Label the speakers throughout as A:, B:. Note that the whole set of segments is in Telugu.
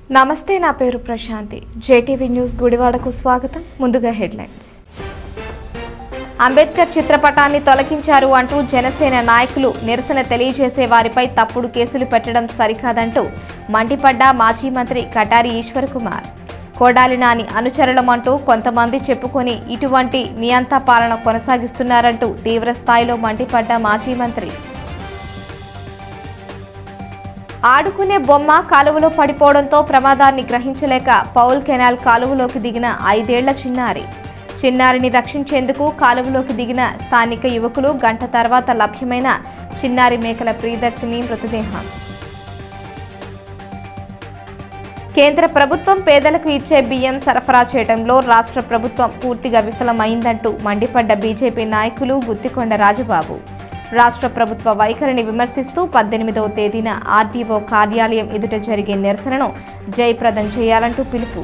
A: నమస్తే నా పేరు ప్రశాంతి జేటీవీ న్యూస్ గుడివాడకు స్వాగతం ముందుగా హెడ్లైన్స్ అంబేద్కర్ చిత్రపటాన్ని తొలగించారు అంటూ జనసేన నాయకులు నిరసన తెలియజేసే వారిపై తప్పుడు కేసులు పెట్టడం సరికాదంటూ మండిపడ్డ మాజీ మంత్రి కటారి ఈశ్వర్ కుమార్ కోడాలి నాని అనుచరులమంటూ కొంతమంది చెప్పుకొని ఇటువంటి నియంత పాలన కొనసాగిస్తున్నారంటూ తీవ్ర స్థాయిలో మండిపడ్డ మాజీ మంత్రి ఆడుకునే బొమ్మ కాలువలో పడిపోవడంతో ప్రమాదాన్ని గ్రహించలేక పౌల్ కెనాల్ కాలువలోకి దిగిన ఐదేళ్ల చిన్నారి చిన్నారిని రక్షించేందుకు కాలువలోకి దిగిన స్థానిక యువకులు గంట తర్వాత లభ్యమైన చిన్నారి మేకల ప్రియదర్శిని మృతదేహం కేంద్ర ప్రభుత్వం పేదలకు ఇచ్చే బియ్యం సరఫరా చేయడంలో రాష్ట్ర ప్రభుత్వం పూర్తిగా విఫలమైందంటూ మండిపడ్డ బీజేపీ నాయకులు గుత్తికొండ రాజబాబు రాష్ట్ర ప్రభుత్వ వైఖరిని విమర్శిస్తూ పద్దెనిమిదవ తేదీన ఆర్డీఓ కార్యాలయం ఎదుట జరిగే నిరసనను జయప్రదం చేయాలంటూ పిలుపు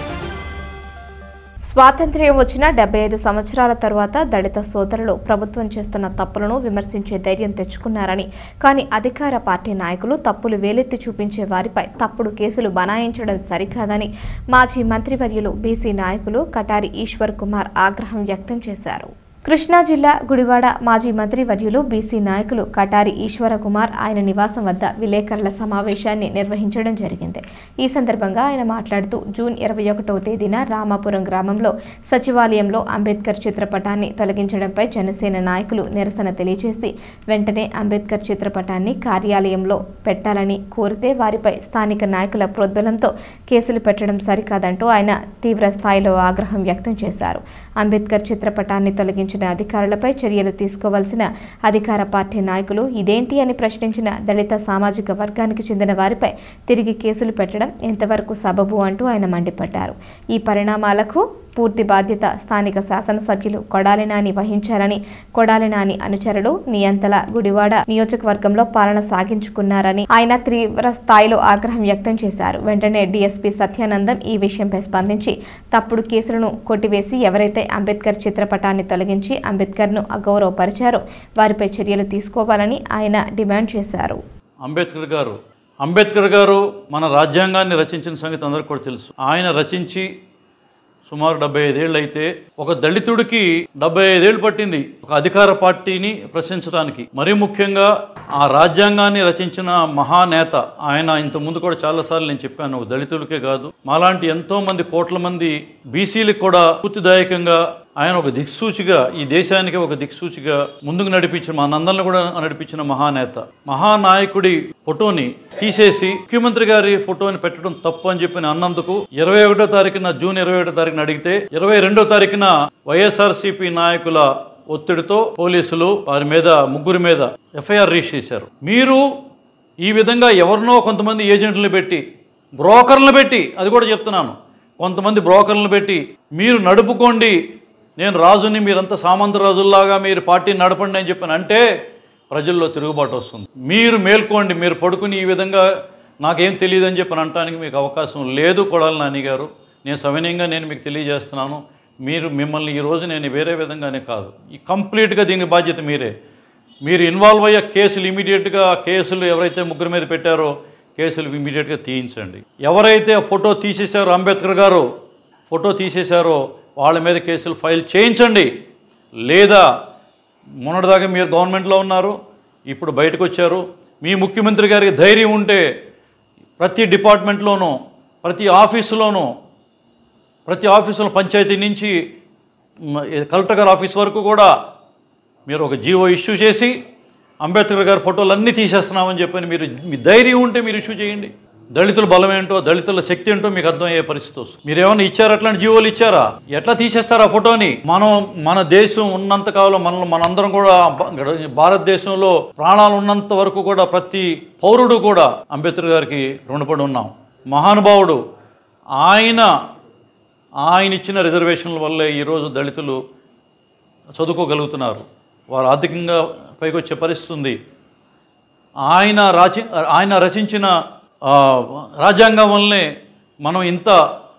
A: స్వాతంత్ర్యం వచ్చిన డెబ్బై ఐదు సంవత్సరాల తరువాత దళిత సోదరులు ప్రభుత్వం చేస్తున్న తప్పులను విమర్శించే ధైర్యం తెచ్చుకున్నారని కానీ అధికార పార్టీ నాయకులు తప్పులు వేలెత్తి చూపించే వారిపై తప్పుడు కేసులు బనాయించడం సరికాదని మాజీ మంత్రివర్యులు బీసీ నాయకులు కటారి ఈశ్వర్ కుమార్ ఆగ్రహం వ్యక్తం చేశారు కృష్ణా జిల్లా గుడివాడ మాజీ మంత్రి వర్యులు బీసీ నాయకులు కటారి ఈశ్వర కుమార్ ఆయన నివాసం వద్ద విలేకరుల సమావేశాన్ని నిర్వహించడం జరిగింది ఈ సందర్భంగా ఆయన మాట్లాడుతూ జూన్ ఇరవై ఒకటవ తేదీన రామాపురం గ్రామంలో సచివాలయంలో అంబేద్కర్ చిత్రపటాన్ని తొలగించడంపై జనసేన నాయకులు నిరసన తెలియజేసి వెంటనే అంబేద్కర్ చిత్రపటాన్ని కార్యాలయంలో పెట్టాలని కోరితే వారిపై స్థానిక నాయకుల ప్రోద్బలంతో కేసులు పెట్టడం సరికాదంటూ ఆయన తీవ్ర స్థాయిలో ఆగ్రహం వ్యక్తం చేశారు అంబేద్కర్ చిత్రపటాన్ని తొలగించిన అధికారులపై చర్యలు తీసుకోవాల్సిన అధికార పార్టీ నాయకులు ఇదేంటి అని ప్రశ్నించిన దళిత సామాజిక వర్గానికి చెందిన వారిపై తిరిగి కేసులు పెట్టడం ఎంతవరకు సబబు అంటూ ఆయన మండిపడ్డారు ఈ పరిణామాలకు పూర్తి బాధ్యత స్థానిక శాసనసభ్యులు కొడాలి నాని వహించారని కొడాలి నాని అనుచరులు నియంతల గుడివాడ నియోజకవర్గంలో పాలన సాగించుకున్నారని ఆయన తీవ్ర స్థాయిలో ఆగ్రహం వ్యక్తం చేశారు వెంటనే డీఎస్పీ సత్యానందం ఈ విషయంపై స్పందించి తప్పుడు కేసులను కొట్టివేసి ఎవరైతే అంబేద్కర్ చిత్రపటాన్ని తొలగించి అంబేద్కర్ను అగౌరవపరిచారో వారిపై చర్యలు తీసుకోవాలని ఆయన డిమాండ్ చేశారు
B: అంబేద్కర్ గారు అంబేద్కర్ గారు మన రాజ్యాంగాన్ని రచించిన సంగతి అందరికీ కూడా తెలుసు ఆయన రచించి సుమారు డెబ్బై ఐదేళ్ళు అయితే ఒక దళితుడికి డెబ్బై ఐదేళ్ళు పట్టింది ఒక అధికార పార్టీని ప్రశ్నించడానికి మరీ ముఖ్యంగా ఆ రాజ్యాంగాన్ని రచించిన మహానేత ఆయన ఇంత ముందు కూడా చాలాసార్లు నేను చెప్పాను ఒక దళితుడికే కాదు మాలాంటి ఎంతో మంది కోట్ల మంది బీసీలకు కూడా స్ఫూర్తిదాయకంగా ఆయన ఒక దిక్సూచిగా ఈ దేశానికి ఒక దిక్సూచిగా ముందుకు నడిపించిన మా నందలను కూడా నడిపించిన మహానేత మహానాయకుడి ఫోటోని తీసేసి ముఖ్యమంత్రి గారి ఫోటోని పెట్టడం తప్పు అని చెప్పి నేను అన్నందుకు ఇరవై ఒకటో తారీఖున జూన్ ఇరవై ఒకటో తారీఖున అడిగితే ఇరవై రెండో తారీఖున వైఎస్ఆర్సీపీ నాయకుల ఒత్తిడితో పోలీసులు వారి మీద ముగ్గురి మీద ఎఫ్ఐఆర్ రిజిస్టర్ చేశారు మీరు ఈ విధంగా ఎవరినో కొంతమంది ఏజెంట్లను పెట్టి బ్రోకర్లను పెట్టి అది కూడా చెప్తున్నాను కొంతమంది బ్రోకర్లను పెట్టి మీరు నడుపుకోండి నేను రాజుని మీరంతా సామంత రాజుల్లాగా మీరు పార్టీని నడపండి అని చెప్పాను అంటే ప్రజల్లో తిరుగుబాటు వస్తుంది మీరు మేల్కోండి మీరు పడుకుని ఈ విధంగా నాకేం తెలియదని చెప్పి అనటానికి మీకు అవకాశం లేదు కొడాలి నాని గారు నేను సవినయంగా నేను మీకు తెలియజేస్తున్నాను మీరు మిమ్మల్ని ఈ రోజు నేను వేరే విధంగానే కాదు ఈ కంప్లీట్గా దీనికి బాధ్యత మీరే మీరు ఇన్వాల్వ్ అయ్యే కేసులు ఇమీడియట్గా కేసులు ఎవరైతే ముగ్గురు మీద పెట్టారో కేసులు ఇమీడియట్గా తీయించండి ఎవరైతే ఫోటో తీసేశారో అంబేద్కర్ గారు ఫోటో తీసేశారో వాళ్ళ మీద కేసులు ఫైల్ చేయించండి లేదా మొన్నటిదాకా మీరు గవర్నమెంట్లో ఉన్నారు ఇప్పుడు బయటకు వచ్చారు మీ ముఖ్యమంత్రి గారికి ధైర్యం ఉంటే ప్రతి డిపార్ట్మెంట్లోనూ ప్రతి ఆఫీసులోనూ ప్రతి ఆఫీసులో పంచాయతీ నుంచి మ, కలెక్టర్ గారి ఆఫీస్ వరకు కూడా మీరు ఒక జీవో ఇష్యూ చేసి అంబేద్కర్ గారి ఫోటోలు అన్నీ తీసేస్తున్నామని చెప్పని మీరు మీ ధైర్యం ఉంటే మీరు ఇష్యూ చేయండి దళితుల బలం ఏంటో దళితుల శక్తి ఏంటో మీకు అర్థమయ్యే పరిస్థితి వస్తుంది మీరు ఏమైనా ఇచ్చారా అట్లాంటి జీవోలు ఇచ్చారా ఎట్లా తీసేస్తారా ఫోటోని మనం మన దేశం ఉన్నంత కాలం మనం మనందరం కూడా భా- భారతదేశంలో ప్రాణాలు ఉన్నంత వరకు కూడా ప్రతి పౌరుడు కూడా అంబేద్కర్ గారికి రుణపడి ఉన్నాం మహానుభావుడు ఆయన ఆయన ఇచ్చిన రిజర్వేషన్ల వల్లే ఈరోజు దళితులు చదువుకోగలుగుతున్నారు వారు ఆర్థికంగా పైకి వచ్చే పరిస్థితి ఉంది ఆయన రాచి ఆయన రచించిన ఆ, రాజ్యాంగం వల్లనే మనం ఇంత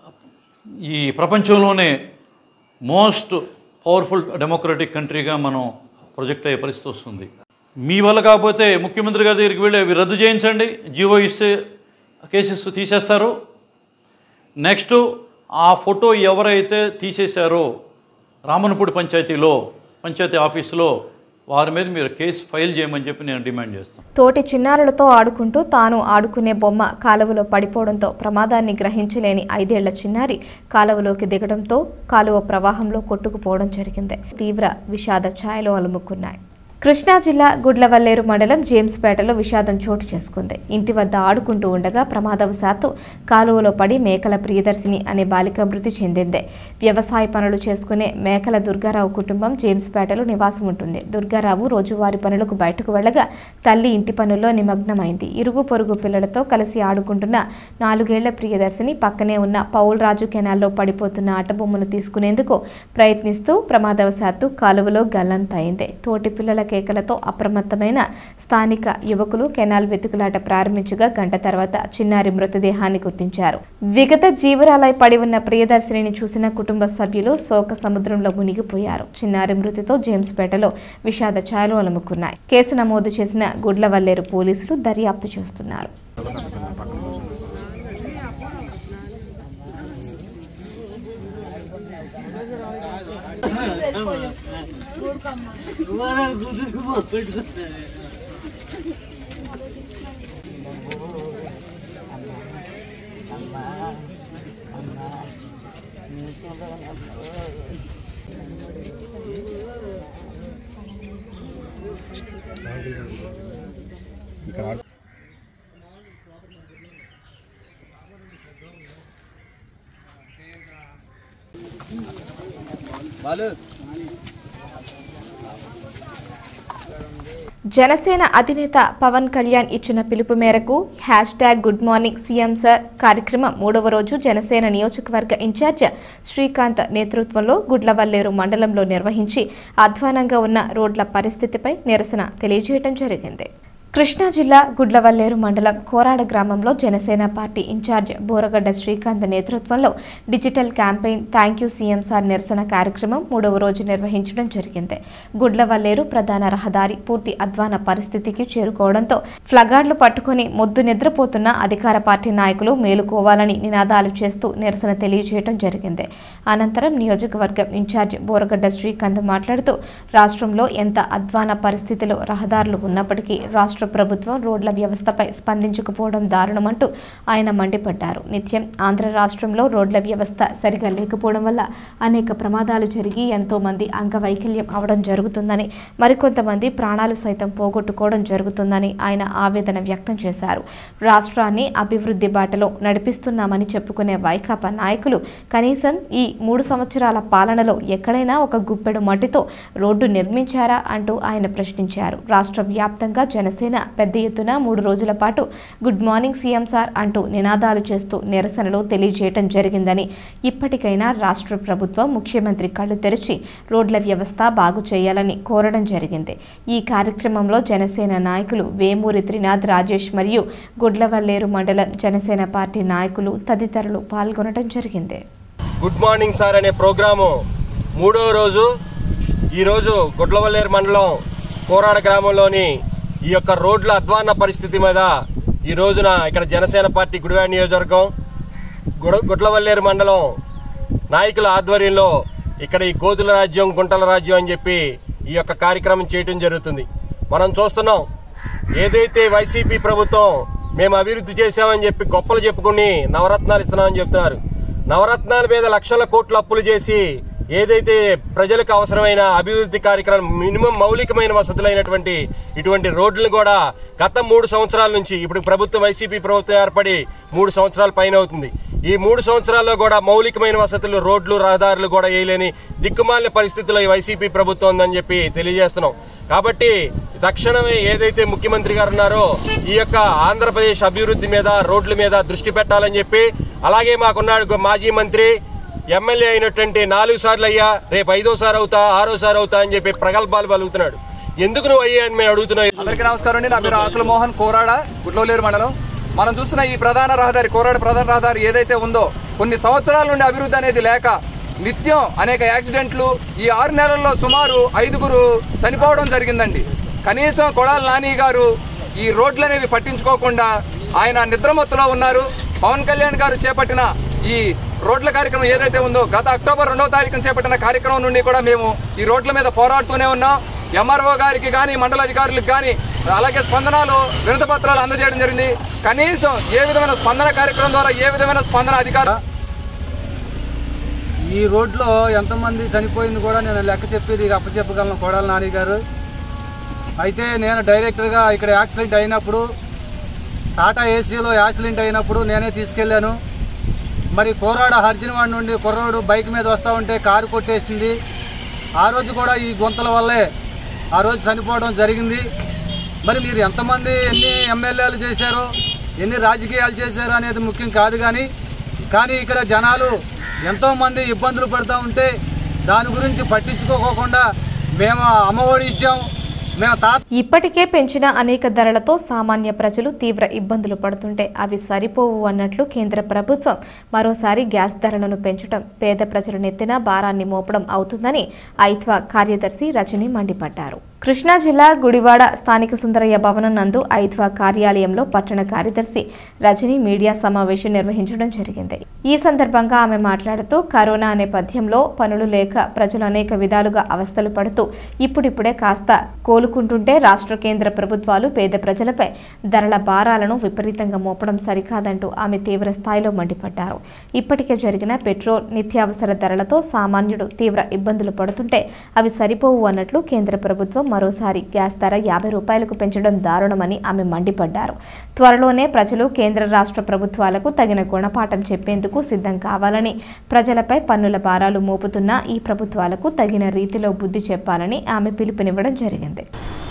B: ఈ ప్రపంచంలోనే మోస్ట్ పవర్ఫుల్ డెమోక్రటిక్ కంట్రీగా మనం ప్రొజెక్ట్ అయ్యే పరిస్థితి వస్తుంది మీ వల్ల కాకపోతే ముఖ్యమంత్రి గారి దగ్గరికి వెళ్ళి అవి రద్దు చేయించండి జీవో ఇస్తే కేసెస్ తీసేస్తారు నెక్స్ట్ ఆ ఫోటో ఎవరైతే తీసేశారో రామనపూడి పంచాయతీలో పంచాయతీ ఆఫీసులో వారి మీద మీరు కేసు ఫైల్ చేయమని చెప్పి నేను డిమాండ్ చేస్తాను
A: తోటి చిన్నారులతో ఆడుకుంటూ తాను ఆడుకునే బొమ్మ కాలువలో పడిపోవడంతో ప్రమాదాన్ని గ్రహించలేని ఐదేళ్ల చిన్నారి కాలువలోకి దిగడంతో కాలువ ప్రవాహంలో కొట్టుకుపోవడం జరిగింది తీవ్ర విషాద ఛాయలు అలుముకున్నాయి కృష్ణా జిల్లా గుడ్లవల్లేరు మండలం జేమ్స్పేటలో విషాదం చోటు చేసుకుంది ఇంటి వద్ద ఆడుకుంటూ ఉండగా ప్రమాదవశాత్తు కాలువలో పడి మేకల ప్రియదర్శిని అనే బాలిక మృతి చెందింది వ్యవసాయ పనులు చేసుకునే మేకల దుర్గారావు కుటుంబం జేమ్స్పేటలో నివాసం ఉంటుంది దుర్గారావు రోజువారీ పనులకు బయటకు వెళ్ళగా తల్లి ఇంటి పనుల్లో నిమగ్నమైంది ఇరుగు పొరుగు పిల్లలతో కలిసి ఆడుకుంటున్న నాలుగేళ్ల ప్రియదర్శిని పక్కనే ఉన్న పౌల్రాజు కెనాల్లో పడిపోతున్న ఆటబొమ్మను తీసుకునేందుకు ప్రయత్నిస్తూ ప్రమాదవశాత్తు కాలువలో గల్లంతైంది తోటి పిల్లల కేకలతో అప్రమత్తమైన స్థానిక యువకులు కెనాల్ వెతుకులాట ప్రారంభించగా గంట తర్వాత చిన్నారి మృతదేహాన్ని గుర్తించారు విగత జీవరాలై పడి ఉన్న ప్రియదర్శినిని చూసిన కుటుంబ సభ్యులు శోక సముద్రంలో మునిగిపోయారు చిన్నారి మృతితో జేమ్స్పేటలో విషాద ఛాయలు అలుముకున్నాయి కేసు నమోదు చేసిన గుడ్లవల్లేరు పోలీసులు దర్యాప్తు చేస్తున్నారు జనసేన అధినేత పవన్ కళ్యాణ్ ఇచ్చిన పిలుపు మేరకు hashtag good morning CM sir కార్యక్రమం మూడవ రోజు జనసేన నియోజకవర్గ ఇన్ఛార్జ్ శ్రీకాంత్ నేతృత్వంలో గుడ్లవల్లేరు మండలంలో నిర్వహించి అధ్వానంగా ఉన్న రోడ్ల పరిస్థితిపై నిరసన తెలియజేయడం జరిగింది కృష్ణా జిల్లా గుడ్లవల్లేరు మండలం కోరాడ గ్రామంలో జనసేన పార్టీ ఇన్ఛార్జ్ బోరగడ్డ శ్రీకాంత్ నేతృత్వంలో digital campaign thank you CM sir నిరసన కార్యక్రమం మూడవ రోజు నిర్వహించడం జరిగింది గుడ్లవల్లేరు ప్రధాన రహదారి పూర్తి అధ్వాన పరిస్థితికి చేరుకోవడంతో ఫ్లగార్డులు పట్టుకుని మొద్దు నిద్రపోతున్న అధికార పార్టీ నాయకులు మేలుకోవాలని నినాదాలు చేస్తూ నిరసన తెలియజేయడం జరిగింది అనంతరం నియోజకవర్గం ఇన్ఛార్జ్ బోరగడ్డ శ్రీకాంత్ మాట్లాడుతూ రాష్ట్రంలో ఎంత అధ్వాన పరిస్థితిలో రహదారులు ఉన్నప్పటికీ రాష్ట్ర ప్రభుత్వం రోడ్ల వ్యవస్థపై స్పందించకపోవడం దారుణమంటూ ఆయన మండిపడ్డారు నిత్యం ఆంధ్ర రాష్ట్రంలో రోడ్ల వ్యవస్థ సరిగా లేకపోవడం వల్ల అనేక ప్రమాదాలు జరిగి ఎంతో మంది అంగవైకల్యం అవడం జరుగుతుందని మరికొంతమంది ప్రాణాలు సైతం పోగొట్టుకోవడం జరుగుతుందని ఆయన ఆవేదన వ్యక్తం చేశారు రాష్ట్రాన్ని అభివృద్ధి బాటలో నడిపిస్తున్నామని చెప్పుకునే వైకాపా నాయకులు కనీసం ఈ మూడు సంవత్సరాల పాలనలో ఎక్కడైనా ఒక గుప్పెడు మట్టితో రోడ్డు నిర్మించారా అంటూ ఆయన ప్రశ్నించారు రాష్ట్ర వ్యాప్తంగా జనసేన పెద్ద ఎత్తున మూడు రోజుల పాటు గుడ్ మార్నింగ్ సీఎం సార్ అంటూ నినాదాలు చేస్తూ నిరసనలు తెలియజేయడం జరిగిందని ఇప్పటికైనా రాష్ట్ర ప్రభుత్వం ముఖ్యమంత్రి కళ్ళు తెరిచి రోడ్ల వ్యవస్థ బాగు చేయాలని కోరడం జరిగింది ఈ కార్యక్రమంలో జనసేన నాయకులు వేమూరి త్రినాథ్ రాజేష్ మరియు గుడ్లవల్లేరు మండలం జనసేన పార్టీ నాయకులు తదితరులు పాల్గొనడం జరిగింది
C: గుడ్ మార్నింగ్ సార్ అనే ప్రోగ్రాము మూడో రోజు ఈరోజు గుడ్లవల్లేరు మండలం కోరాడ గ్రామంలోని ఈ యొక్క రోడ్ల అధ్వాన పరిస్థితి మీద ఈ రోజున ఇక్కడ జనసేన పార్టీ గుడివాడ నియోజకవర్గం గుడ- గుడ్లవల్లేరు మండలం నాయకుల ఆధ్వర్యంలో ఇక్కడ ఈ కోతుల రాజ్యం గుంటల రాజ్యం అని చెప్పి ఈ యొక్క కార్యక్రమం చేయటం జరుగుతుంది మనం చూస్తున్నాం ఏదైతే వైసీపీ ప్రభుత్వం మేము అభివృద్ధి చేశామని చెప్పి గొప్పలు చెప్పుకుని నవరత్నాలు ఇస్తున్నామని చెప్తున్నారు నవరత్నాల మీద లక్షల కోట్ల అప్పులు చేసి ఏదైతే ప్రజలకు అవసరమైన అభివృద్ధి కార్యక్రమం మినిమం మౌలికమైన వసతులైనటువంటి ఇటువంటి రోడ్లను కూడా గత మూడు సంవత్సరాల నుంచి ఇప్పుడు ప్రభుత్వం వైసీపీ ప్రభుత్వం ఏర్పడి మూడు సంవత్సరాల పైన అవుతుంది ఈ మూడు సంవత్సరాల్లో కూడా మౌలికమైన వసతులు రోడ్లు రహదారులు కూడా వేయలేని దిక్కుమాలిన పరిస్థితుల్లో ఈ వైసీపీ ప్రభుత్వం ఉందని చెప్పి తెలియజేస్తున్నాం కాబట్టి తక్షణమే ఏదైతే ముఖ్యమంత్రి గారు ఉన్నారో ఈ యొక్క ఆంధ్రప్రదేశ్ అభివృద్ధి మీద రోడ్ల మీద దృష్టి పెట్టాలని చెప్పి అలాగే మాకున్నాడు గో- మాజీ మంత్రి ఎమ్మెల్యే అయినటువంటి నాలుగు సార్లు అయ్యా రేపు ఐదోసారి అవుతా ఆరోసారి అవుతా అని చెప్పి ప్రగల్భాలు పలుకుతున్నాడు ఎందుకు నువ్వు అయ్యా అని మేము అడుగుతున్నాం
D: అందరికీ నమస్కారం అండి నా పేరు ఆకుల మోహన్ కోరాడ గుడ్లోలేరు మండలం మనం చూస్తున్న ఈ ప్రధాన రహదారి కోరాడ ప్రధాన రహదారి ఏదైతే ఉందో కొన్ని సంవత్సరాల నుండి అభివృద్ధి అనేది లేక నిత్యం అనేక యాక్సిడెంట్లు ఈ ఆరు నెలల్లో సుమారు ఐదుగురు చనిపోవడం జరిగిందండి కనీసం కొడాల నాని గారు ఈ రోడ్లు అనేవి పట్టించుకోకుండా ఆయన నిద్రమత్తులో ఉన్నారు పవన్ కళ్యాణ్ గారు చేపట్టిన ఈ రోడ్ల కార్యక్రమం ఏదైతే ఉందో గత అక్టోబర్ రెండవ తారీఖున చేపట్టిన కార్యక్రమం నుండి కూడా మేము ఈ రోడ్ల మీద పోరాడుతూనే ఉన్నాం ఎంఆర్ఓ గారికి కానీ మండల అధికారులకు కానీ అలాగే స్పందనలు వినతి పత్రాలు అందజేయడం జరిగింది కనీసం ఏ విధమైన స్పందన కార్యక్రమం ద్వారా ఏ విధమైన స్పందన అధికారులు
E: ఈ రోడ్లో ఎంతమంది చనిపోయింది కూడా నేను లెక్క చెప్పేది అప్పచెప్పగలను కోడాల నాని గారు అయితే నేను డైరెక్టర్గా ఇక్కడ యాక్సిడెంట్ అయినప్పుడు టాటా ఏసీలో యాక్సిడెంట్ అయినప్పుడు నేనే తీసుకెళ్ళాను మరి కోరాడ హర్జనవాడి నుండి కుర్రోడు బైక్ మీద వస్తూ ఉంటే కారు కొట్టేసింది ఆ రోజు కూడా ఈ గుంతల వల్లే ఆ రోజు చనిపోవడం జరిగింది మరి మీరు ఎంతమంది ఎన్ని ఎమ్మెల్యేలు చేశారు ఎన్ని రాజకీయాలు చేశారు అనేది ముఖ్యం కాదు కానీ కానీ ఇక్కడ జనాలు ఎంతోమంది ఇబ్బందులు పడుతూ ఉంటే దాని గురించి పట్టించుకోకుండా మేము అమ్మఒడి ఇచ్చాం మేము తాత
A: ఇప్పటికే పెంచిన అనేక ధరలతో సామాన్య ప్రజలు తీవ్ర ఇబ్బందులు పడుతుంటే అవి సరిపోవు అన్నట్లు కేంద్ర ప్రభుత్వం మరోసారి గ్యాస్ ధరలను పెంచడం పేద ప్రజల నెత్తిన భారాన్ని మోపడం అవుతుందని ఐత్వా కార్యదర్శి రజని మండిపడ్డారు కృష్ణా జిల్లా గుడివాడ స్థానిక సుందరయ్య భవనం నందు ఐత్వా కార్యాలయంలో పట్టణ కార్యదర్శి రజని మీడియా సమావేశం నిర్వహించడం జరిగింది ఈ సందర్భంగా ఆమె మాట్లాడుతూ కరోనా నేపథ్యంలో పనులు లేక ప్రజలు అనేక విధాలుగా అవస్థలు పడుతూ ఇప్పుడిప్పుడే కాస్త కోలుకుంటుంటే రాష్ట్ర కేంద్ర ప్రభుత్వాలు పేద ప్రజలపై ధరల భారాలను విపరీతంగా మోపడం సరికాదంటూ ఆమె తీవ్ర స్థాయిలో మండిపడ్డారు ఇప్పటికే జరిగిన పెట్రోల్ నిత్యావసర ధరలతో సామాన్యుడు తీవ్ర ఇబ్బందులు పడుతుంటే అవి సరిపోవు అన్నట్లు కేంద్ర ప్రభుత్వం మరోసారి గ్యాస్ ధర యాభై రూపాయలకు పెంచడం దారుణమని ఆమె మండిపడ్డారు త్వరలోనే ప్రజలు కేంద్ర రాష్ట్ర ప్రభుత్వాలకు తగిన గుణపాఠం చెప్పేందుకు సిద్ధం కావాలని ప్రజలపై పన్నుల భారాలు మోపుతున్న ఈ ప్రభుత్వాలకు తగిన రీతిలో బుద్ధి చెప్పాలని ఆమె పిలుపునివ్వడం జరిగింది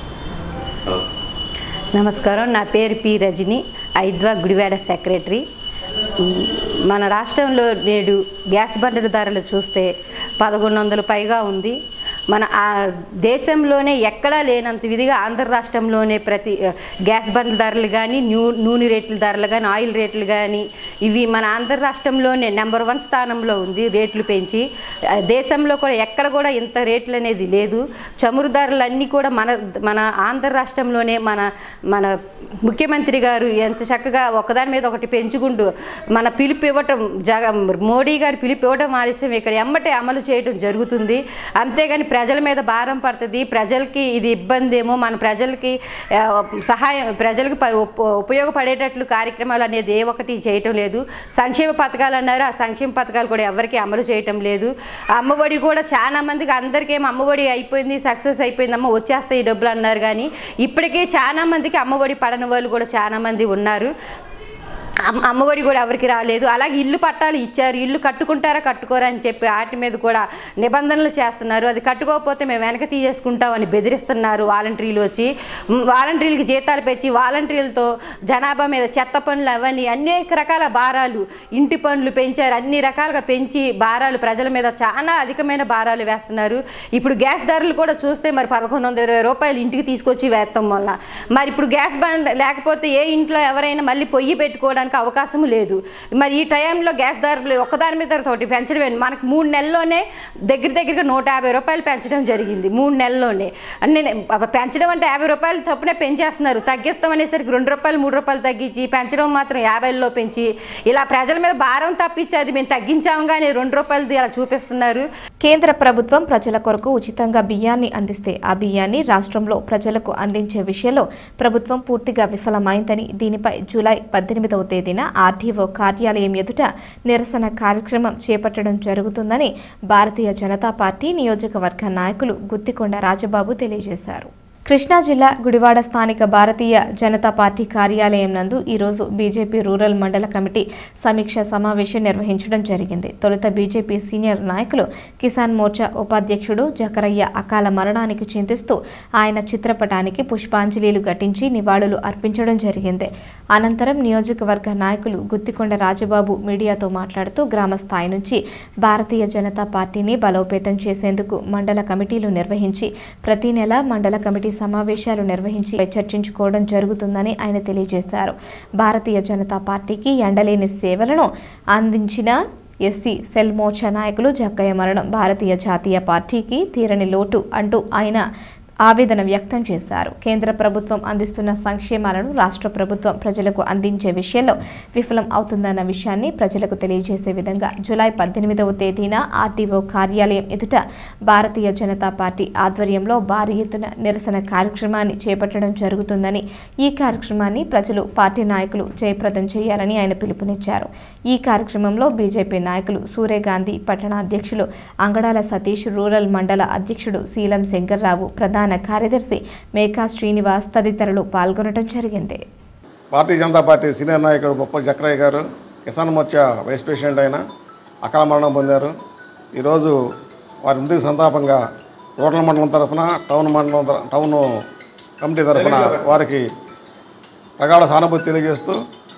F: నమస్కారం నా పేరు పి రజని ఐద్వా గుడివాడ సెక్రటరీ మ్, మన రాష్ట్రంలో నేడు గ్యాస్ బండల ధరలు చూస్తే పదకొండు వందలు పైగా ఉంది మన ఆ దేశంలోనే ఎక్కడా లేనంత విధిగా ఆంధ్ర రాష్ట్రంలోనే ప్రతి ఆ, గ్యాస్ బండ్ల ధరలు కానీ న్యూ నూనె రేట్ల ధరలు కానీ ఆయిల్ రేట్లు కానీ ఇవి మన ఆంధ్ర రాష్ట్రంలోనే నెంబర్ వన్ స్థానంలో ఉంది రేట్లు పెంచి ఆ, దేశంలో కూడా ఎక్కడ కూడా ఇంత రేట్లు అనేది లేదు చమురు ధరలు అన్నీ కూడా మన మన ఆంధ్ర రాష్ట్రంలోనే మన మన ముఖ్యమంత్రి గారు ఎంత చక్కగా ఒకదాని మీద ఒకటి పెంచుకుంటూ మన పిలుపు ఇవ్వటం జగ మోడీ గారి పిలుపు ఇవ్వటం ఆలస్యం ఇక్కడ ఎమ్మటే అమలు చేయడం జరుగుతుంది అంతేగాని ప్రజల మీద భారం పడుతుంది ప్రజలకి ఇది ఇబ్బంది ఏమో మన ప్రజలకి ఆ, సహాయం ప్రజలకు ప- ఉప- ఉపయోగపడేటట్లు కార్యక్రమాలు అనేది ఏ ఒకటి చేయటం లేదు సంక్షేమ పథకాలు అన్నారు ఆ సంక్షేమ పథకాలు కూడా ఎవరికి అమలు చేయటం లేదు అమ్మఒడి కూడా చాలా మందికి అందరికీ ఏమో అమ్మఒడి అయిపోయింది సక్సెస్ అయిపోయింది అమ్మ వచ్చేస్తాయి ఈ డబ్బులు అన్నారు కానీ ఇప్పటికే చాలా మందికి అమ్మఒడి పడని వాళ్ళు కూడా చాలా మంది ఉన్నారు అమ్మ- అమ్మఒడి కూడా ఎవరికి రాలేదు అలాగే ఇల్లు పట్టాలు ఇచ్చారు ఇల్లు కట్టుకుంటారా కట్టుకోరా అని చెప్పి వాటి మీద కూడా నిబంధనలు చేస్తున్నారు అది కట్టుకోకపోతే మేము వెనక తీసేసుకుంటామని బెదిరిస్తున్నారు వాలంటీర్లు వచ్చి మ్, వాలంటీర్లకి జీతాలు పెంచి వాలంటీర్లతో జనాభా మీద చెత్త పనులు అవన్నీ అనేక రకాల భారాలు ఇంటి పనులు పెంచారు అన్ని రకాలుగా పెంచి భారాలు ప్రజల మీద చాలా అధికమైన భారాలు వేస్తున్నారు ఇప్పుడు గ్యాస్ ధరలు కూడా చూస్తే మరి పదకొండు వందల ఇరవై రూపాయలు ఇంటికి తీసుకొచ్చి వేస్తాం వల్ల మరి ఇప్పుడు గ్యాస్ బండ్ లేకపోతే ఏ ఇంట్లో ఎవరైనా మళ్ళీ పొయ్యి పెట్టుకోవడానికి అవకాశం లేదు మరి ఈ టైంలో గ్యాస్ ధరలు ఒక్కదాని మీద తోటి పెంచడమే మనకు మూడు నెలల్లోనే దగ్గర దగ్గరగా నూట యాభై రూపాయలు పెంచడం జరిగింది మూడు నెలల్లోనే అంటే పెంచడం అంటే యాభై రూపాయలు చొప్పునే పెంచేస్తున్నారు తగ్గిస్తాం అనేసరికి రెండు రూపాయలు మూడు రూపాయలు తగ్గించి పెంచడం మాత్రం యాభైలో పెంచి ఇలా ప్రజల మీద భారం తప్పించి అది మేము తగ్గించాము కానీ రెండు రూపాయలది అలా చూపిస్తున్నారు
A: కేంద్ర ప్రభుత్వం ప్రజల కొరకు ఉచితంగా బియ్యాన్ని అందిస్తే ఆ బియ్యాన్ని రాష్ట్రంలో ప్రజలకు అందించే విషయంలో ప్రభుత్వం పూర్తిగా విఫలమైందని దీనిపై జూలై పద్దెనిమిదవ తేదీన ఆర్డీఓ కార్యాలయం ఎదుట నిరసన కార్యక్రమం చేపట్టడం జరుగుతుందని భారతీయ జనతా పార్టీ నియోజకవర్గ నాయకులు గుత్తికొండ రాజబాబు తెలియజేశారు కృష్ణా జిల్లా గుడివాడ స్థానిక భారతీయ జనతా పార్టీ కార్యాలయం నందు ఈరోజు బీజేపీ రూరల్ మండల కమిటీ సమీక్ష సమావేశం నిర్వహించడం జరిగింది తొలుత బీజేపీ సీనియర్ నాయకులు కిసాన్ మోర్చా ఉపాధ్యక్షుడు జకరయ్య అకాల మరణానికి చింతిస్తూ ఆయన చిత్రపటానికి పుష్పాంజలిలు ఘటించి నివాళులు అర్పించడం జరిగింది అనంతరం నియోజకవర్గ నాయకులు గుత్తికొండ రాజబాబు మీడియాతో మాట్లాడుతూ గ్రామ స్థాయి నుంచి భారతీయ జనతా పార్టీని బలోపేతం చేసేందుకు మండల కమిటీలు నిర్వహించి ప్రతి నెల మండల కమిటీ సమావేశాలు నిర్వహించి చర్చించుకోవడం జరుగుతుందని ఆయన తెలియజేశారు భారతీయ జనతా పార్టీకి ఎండలేని సేవలను అందించిన ఎస్సీ సెల్ మోర్చా నాయకులు జక్కయ్య మరణం భారతీయ జాతీయ పార్టీకి తీరని లోటు అంటూ ఆయన ఆవేదన వ్యక్తం చేశారు కేంద్ర ప్రభుత్వం అందిస్తున్న సంక్షేమాలను రాష్ట్ర ప్రభుత్వం ప్రజలకు అందించే విషయంలో విఫలం అవుతుందన్న విషయాన్ని ప్రజలకు తెలియజేసే విధంగా జూలై పద్దెనిమిదవ తేదీన ఆర్టీఓ కార్యాలయం ఎదుట భారతీయ జనతా పార్టీ ఆధ్వర్యంలో భారీ ఎత్తున నిరసన కార్యక్రమాన్ని చేపట్టడం జరుగుతుందని ఈ కార్యక్రమాన్ని ప్రజలు పార్టీ నాయకులు జయప్రదం చేయాలని ఆయన పిలుపునిచ్చారు ఈ కార్యక్రమంలో బీజేపీ నాయకులు సూర్యగాంధీ పట్టణ అధ్యక్షులు అంగడాల సతీష్ రూరల్ మండల అధ్యక్షుడు శీలం శంకర్రావు ప్రధాన కార్యదర్శి మేకా శ్రీనివాస్ తదితరులు పాల్గొనడం జరిగింది
G: భారతీయ జనతా పార్టీ సీనియర్ నాయకుడు బొప్ప జక్రయ్య గారు కిసాన్ మోర్చా వైస్ ప్రెసిడెంట్ అయిన అకాల మరణం పొందారు ఈరోజు వారి ముందుకు సంతాపంగా రూరల్ మండలం తరఫున టౌన్ మండలం తర- టౌన్ కమిటీ తరఫున వారికి ప్రగాఢ సానుభూతి తెలియజేస్తూ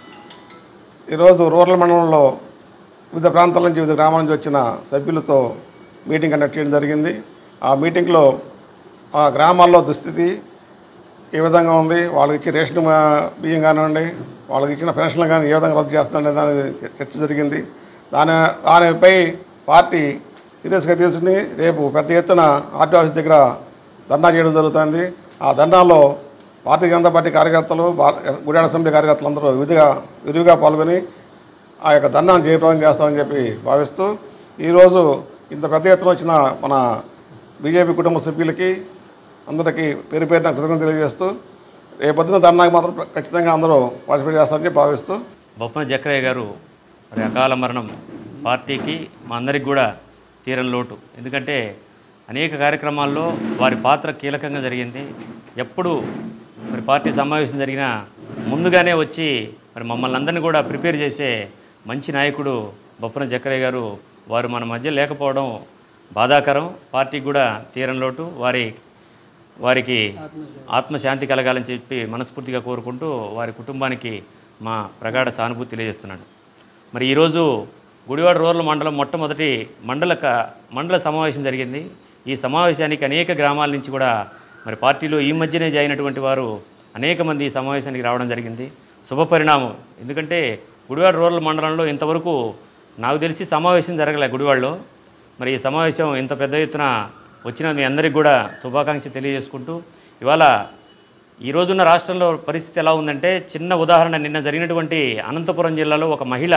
G: ఈరోజు రూరల్ మండలంలో వివిధ ప్రాంతాల నుంచి వివిధ గ్రామాల నుంచి వచ్చిన సభ్యులతో మీటింగ్ కండక్ట్ చేయడం జరిగింది ఆ మీటింగ్లో ఆ గ్రామాల్లో దుస్థితి ఏ విధంగా ఉంది వాళ్ళకి ఇచ్చే రేషన్ ఆ, బియ్యం కానివ్వండి వాళ్ళకి ఇచ్చిన పెన్షన్లు కానీ ఏ విధంగా రద్దు చేస్తుందనే దాని చర్చ జరిగింది దాని దానిపై పార్టీ సీరియస్గా తీసుకుని రేపు పెద్ద ఎత్తున ఆర్టీ ఆఫీస్ దగ్గర ధర్నా చేయడం జరుగుతుంది ఆ ధర్నాలో భారతీయ జనతా పార్టీ కార్యకర్తలు భార- గుడివాడ అసెంబ్లీ కార్యకర్తలు అందరూ విధిగా విరివిగా పాల్గొని ఆ యొక్క ధర్నాన్ని జయప్రదం చేస్తామని చెప్పి భావిస్తూ ఈరోజు ఇంత పెద్ద ఎత్తున వచ్చిన మన బీజేపీ కుటుంబ సభ్యులకి అందరికీ పేరు పేరున కృతజ్ఞతలు తెలియజేస్తూ రేపొద్దున ధర్నాకి మాత్రం ఖచ్చితంగా అందరూ పార్టిసిపేట్ చేస్తారని చెప్పి భావిస్తూ
H: బొప్పన జక్రయ్య గారు మరి అకాల మరణం పార్టీకి మా అందరికి కూడా తీరని లోటు ఎందుకంటే అనేక కార్యక్రమాల్లో వారి పాత్ర కీలకంగా జరిగింది ఎప్పుడు మరి పార్టీ సమావేశం జరిగినా ముందుగానే వచ్చి మరి మమ్మల్ని అందరినీ కూడా ప్రిపేర్ చేసే మంచి నాయకుడు బొప్పన జక్రయ్య గారు వారు మన మధ్య లేకపోవడం బాధాకరం పార్టీకి కూడా తీరని లోటు వారి వారికి ఆత్మశాంతి కలగాలని చెప్పి మనస్ఫూర్తిగా కోరుకుంటూ వారి కుటుంబానికి మా ప్రగాఢ సానుభూతి తెలియజేస్తున్నాడు మరి ఈరోజు గుడివాడ రూరల్ మండలం మొట్టమొదటి మండల క- మండల సమావేశం జరిగింది ఈ సమావేశానికి అనేక గ్రామాల నుంచి కూడా మరి పార్టీలో ఈ మధ్యనే జాయినటువంటి వారు అనేక మంది ఈ సమావేశానికి రావడం జరిగింది శుభపరిణామం ఎందుకంటే గుడివాడ రూరల్ మండలంలో ఇంతవరకు నాకు తెలిసి సమావేశం జరగలే గుడివాడలో మరి ఈ సమావేశం ఇంత పెద్ద ఎత్తున వచ్చిన మీ అందరికీ కూడా శుభాకాంక్షలు తెలియజేసుకుంటూ ఇవాళ ఈ రోజున్న రాష్ట్రంలో పరిస్థితి ఎలా ఉందంటే చిన్న ఉదాహరణ నిన్న జరిగినటువంటి అనంతపురం జిల్లాలో ఒక మహిళ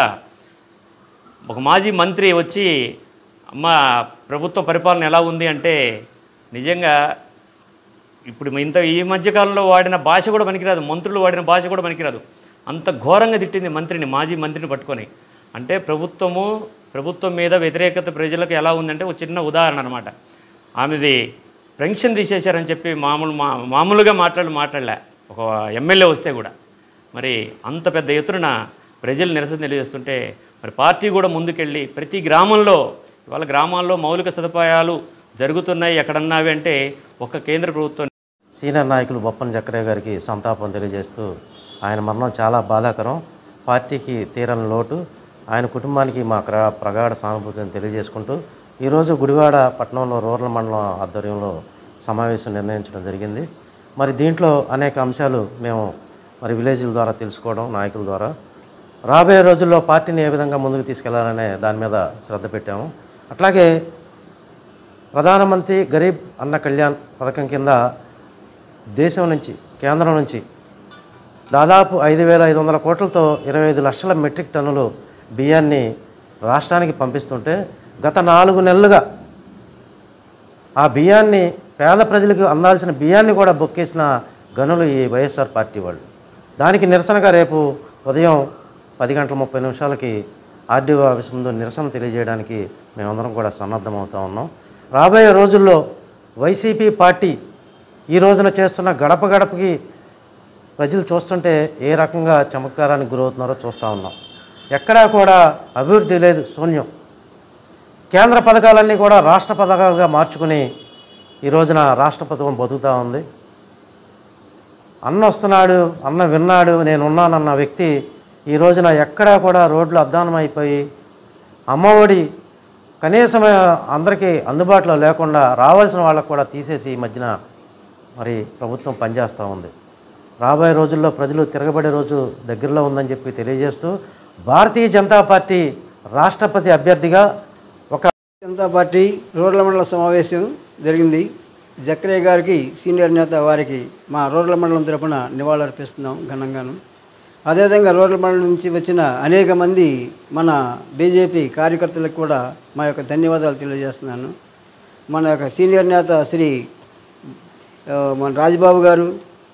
H: ఒక మాజీ మంత్రి వచ్చి అమ్మ ప్రభుత్వ పరిపాలన ఎలా ఉంది అంటే నిజంగా ఇప్పుడు ఇంత ఈ మధ్యకాలంలో వాడిన భాష కూడా పనికిరాదు మంత్రులు వాడిన భాష కూడా పనికిరాదు అంత ఘోరంగా తిట్టింది మంత్రిని మాజీ మంత్రిని పట్టుకొని అంటే ప్రభుత్వము ప్రభుత్వం మీద వ్యతిరేకత ప్రజలకు ఎలా ఉందంటే ఒక చిన్న ఉదాహరణ అనమాట ఆమెది పెన్షన్ తీసేశారని చెప్పి మామూలు మా మామూలుగా మాట్లాడి మాట్లాడలే ఒక ఎమ్మెల్యే వస్తే కూడా మరి అంత పెద్ద ఎత్తున ప్రజలు నిరసన తెలియజేస్తుంటే మరి పార్టీ కూడా ముందుకెళ్ళి ప్రతి గ్రామంలో ఇవాళ గ్రామాల్లో మౌలిక సదుపాయాలు జరుగుతున్నాయి ఎక్కడన్నావి అంటే ఒక కేంద్ర ప్రభుత్వం
I: సీనియర్ నాయకులు బొప్పన చక్రయ్య గారికి సంతాపం తెలియజేస్తూ ఆయన మరణం చాలా బాధాకరం పార్టీకి తీరని లోటు ఆయన కుటుంబానికి మా క్ర ప్రగాఢ సానుభూతిని తెలియజేసుకుంటూ ఈరోజు గుడివాడ పట్టణంలో రూరల్ మండలం ఆధ్వర్యంలో సమావేశం నిర్ణయించడం జరిగింది మరి దీంట్లో అనేక అంశాలు మేము మరి విలేజ్ల ద్వారా తెలుసుకోవడం నాయకుల ద్వారా రాబోయే రోజుల్లో పార్టీని ఏ విధంగా ముందుకు తీసుకెళ్లాలనే దాని మీద శ్రద్ధ పెట్టాము అట్లాగే ప్రధానమంత్రి గరీబ్ అన్న కళ్యాణ్ పథకం కింద దేశం నుంచి కేంద్రం నుంచి దాదాపు ఐదు వేల ఐదు వందల కోట్లతో ఇరవై ఐదు లక్షల మెట్రిక్ టన్నులు బియ్యాన్ని రాష్ట్రానికి పంపిస్తుంటే గత నాలుగు నెలలుగా ఆ బియ్యాన్ని పేద ప్రజలకు అందాల్సిన బియ్యాన్ని కూడా బొక్కేసిన గనులు ఈ వైఎస్ఆర్ పార్టీ వాళ్ళు దానికి నిరసనగా రేపు ఉదయం పది గంటల ముప్పై నిమిషాలకి ఆర్డీఓ ఆఫీస్ ముందు నిరసన తెలియజేయడానికి మేమందరం కూడా సన్నద్ధమవుతా ఉన్నాం రాబోయే రోజుల్లో వైసీపీ పార్టీ ఈ రోజున చేస్తున్న గడప గడపకి ప్రజలు చూస్తుంటే ఏ రకంగా చమత్కారానికి గురవుతున్నారో చూస్తూ ఉన్నాం ఎక్కడా కూడా అభివృద్ధి లేదు శూన్యం కేంద్ర పథకాలన్నీ కూడా రాష్ట్ర పథకాలుగా మార్చుకుని ఈ రోజున రాష్ట్ర పథకం బతుకుతూ ఉంది అన్న వస్తున్నాడు అన్న విన్నాడు నేను ఉన్నానన్న వ్యక్తి ఈ రోజున ఎక్కడా కూడా రోడ్లు అద్దానం అయిపోయి అమ్మఒడి కనీసం అందరికీ అందుబాటులో లేకుండా రావాల్సిన వాళ్ళకు కూడా తీసేసి ఈ మధ్యన మరి ప్రభుత్వం పనిచేస్తూ ఉంది రాబోయే రోజుల్లో ప్రజలు తిరగబడే రోజు దగ్గరలో ఉందని చెప్పి తెలియజేస్తూ భారతీయ జనతా పార్టీ రాష్ట్రపతి అభ్యర్థిగా ఒక
J: జనతా పార్టీ రూరల్ మండల సమావేశం జరిగింది జక్రయ్య గారికి సీనియర్ నేత వారికి మా రూరల్ మండలం తరపున నివాళులర్పిస్తున్నాం ఘనంగాను అదేవిధంగా రూరల్ మండలం నుంచి వచ్చిన అనేక మంది మన బీజేపీ కార్యకర్తలకు కూడా మా యొక్క ధన్యవాదాలు తెలియజేస్తున్నాను మన యొక్క సీనియర్ నేత శ్రీ ఆ, మన రాజబాబు గారు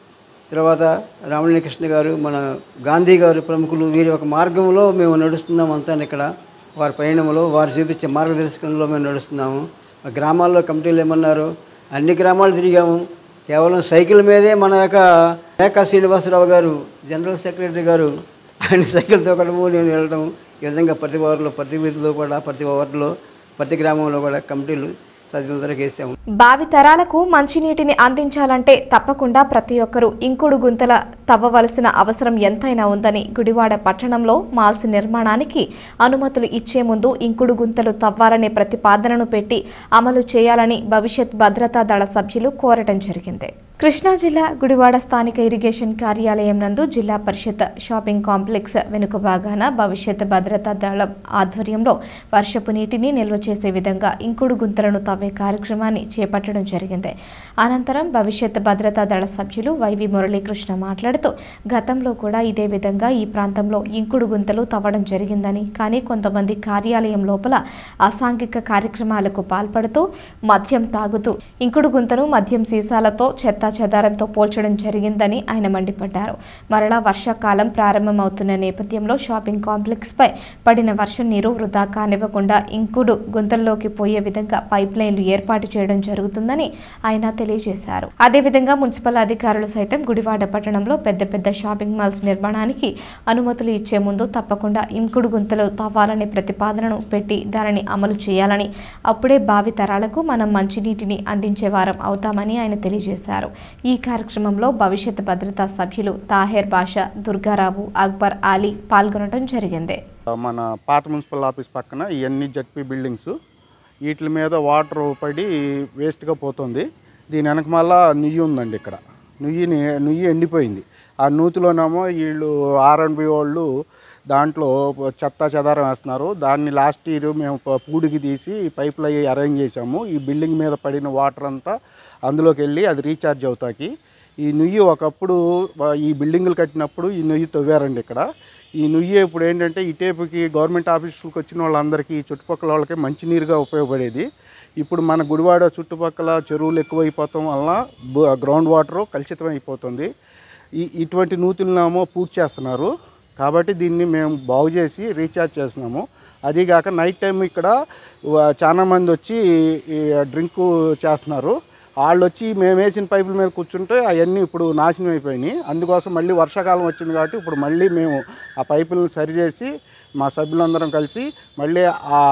J: తర్వాత రామలింగ కృష్ణ గారు మన గాంధీ గారు ప్రముఖులు వీరి ఒక మార్గంలో మేము నడుస్తున్నాం అంతా ఇక్కడ వారి పయనంలో వారు చూపించే మార్గదర్శకంలో మేము నడుస్తున్నాము ఆ గ్రామాల్లో కమిటీలు ఏమన్నారు అన్ని గ్రామాలు తిరిగాము కేవలం సైకిల్ మీదే మన యొక్క మేకా శ్రీనివాసరావు గారు జనరల్ సెక్రటరీ గారు ఆయన సైకిల్ తొక్కడము నేను వెళ్ళడం ఈ విధంగా ప్రతి ఊరిలో ప్రతి వీధిలో కూడా ప్రతి ఊరిలో ప్రతి గ్రామంలో కూడా కమిటీలు సజ్జంతరకు వేసాము
A: భావి తరాలకు మంచినీటిని అందించాలంటే తప్పకుండా ప్రతి ఒక్కరూ ఇంకుడు గుంతల తవ్వవలసిన అవసరం ఎంతైనా ఉందని గుడివాడ పట్టణంలో మాల్స్ నిర్మాణానికి అనుమతులు ఇచ్చే ముందు ఇంకుడు గుంతలు తవ్వాలనే ప్రతిపాదనను పెట్టి అమలు చేయాలని భవిష్యత్ భద్రతా దళ సభ్యులు కోరటం జరిగింది కృష్ణా జిల్లా గుడివాడ స్థానిక ఇరిగేషన్ కార్యాలయం నందు జిల్లా పరిషత్ షాపింగ్ కాంప్లెక్స్ వెనుక భాగాన భవిష్యత్ భద్రతా దళం ఆధ్వర్యంలో వర్షపు నీటిని నిల్వ చేసే విధంగా ఇంకుడు గుంతలను తవ్వే కార్యక్రమాన్ని చేపట్టడం జరిగింది అనంతరం భవిష్యత్ భద్రతా దళ సభ్యులు వైవి మురళీకృష్ణ మాట్లాడుతూ గతంలో కూడా ఇదే విధంగా ఈ ప్రాంతంలో ఇంకుడు గుంతలు తవ్వడం జరిగిందని కానీ కొంతమంది కార్యాలయం లోపల అసాంఘిక కార్యక్రమాలకు పాల్పడుతూ మద్యం తాగుతూ ఇంకుడు గుంతను మద్యం సీసాలతో చెత్తా చెదారంతో పోల్చడం జరిగిందని ఆయన మండిపడ్డారు మరలా వర్షాకాలం ప్రారంభమవుతున్న నేపథ్యంలో షాపింగ్ కాంప్లెక్స్ పై పడిన వర్షం నీరు వృధా కానివ్వకుండా ఇంకుడు గుంతల్లోకి పోయే విధంగా పైప్ లైన్లు ఏర్పాటు చేయడం జరుగుతుందని ఆయన తెలియజేశారు అదేవిధంగా మున్సిపల్ అధికారులు సైతం గుడివాడ పట్టణంలో పెద్ద పెద్ద షాపింగ్ మాల్స్ నిర్మాణానికి అనుమతులు ఇచ్చే ముందు తప్పకుండా ఇంకుడు గుంతలు తవ్వాలనే ప్రతిపాదనను పెట్టి దానిని అమలు చేయాలని అప్పుడే భావి తరాలకు మనం మంచినీటిని అందించే వారం అవుతామని ఆయన తెలియజేశారు ఈ కార్యక్రమంలో భవిష్యత్ భద్రతా సభ్యులు తాహేర్ బాషా దుర్గారావు అక్బర్ అలీ పాల్గొనడం జరిగింది
K: మన పాత మున్సిపల్ ఆఫీస్ పక్కన ఇవన్నీ జడ్పీ బిల్డింగ్స్ వీటి మీద వాటర్ పడి వేస్ట్గా పోతుంది దీని వెనక మళ్ళా నుయ్యి ఉందండి ఇక్కడ నుయ్యిని నుయ్యి ఎండిపోయింది ఆ నూతిలోనేమో వీళ్ళు ఆర్ఎన్బి వాళ్ళు దాంట్లో చెత్త చెదారం వేస్తున్నారు దాన్ని లాస్ట్ ఇయర్ మేము ప- పూడికి తీసి పైపులు అవి అరేంజ్ చేసాము ఈ బిల్డింగ్ మీద పడిన వాటర్ అంతా అందులోకి వెళ్ళి అది రీఛార్జ్ అవుతాకి ఈ నుయ్యి ఒకప్పుడు ఆ, ఈ బిల్డింగులు కట్టినప్పుడు ఈ నుయ్యి తవ్వారండి ఇక్కడ ఈ నుయ్యి ఇప్పుడు ఏంటంటే ఈ టేపుకి గవర్నమెంట్ ఆఫీసులకు వచ్చిన వాళ్ళందరికీ ఈ చుట్టుపక్కల వాళ్ళకి మంచినీరుగా ఉపయోగపడేది ఇప్పుడు మన గుడివాడ చుట్టుపక్కల చెరువులు ఎక్కువైపోవటం వల్ల బ- గ్రౌండ్ వాటర్ కలుషితం అయిపోతుంది ఈ ఇటువంటి నూతులనేమో పూర్తి చేస్తున్నారు కాబట్టి దీన్ని మేము బాగు చేసి రీఛార్జ్ చేస్తున్నాము అదీగాక నైట్ టైం ఇక్కడ వ- చాలా మంది వచ్చి ఈ డ్రింక్ చేస్తున్నారు వాళ్ళు వచ్చి మేము వేసిన పైపుల మీద కూర్చుంటే అవన్నీ ఇప్పుడు నాశనం అయిపోయినాయి అందుకోసం మళ్ళీ వర్షాకాలం వచ్చింది కాబట్టి ఇప్పుడు మళ్ళీ మేము ఆ పైపులను సరిచేసి మా సభ్యులందరం కలిసి మళ్ళీ ఆ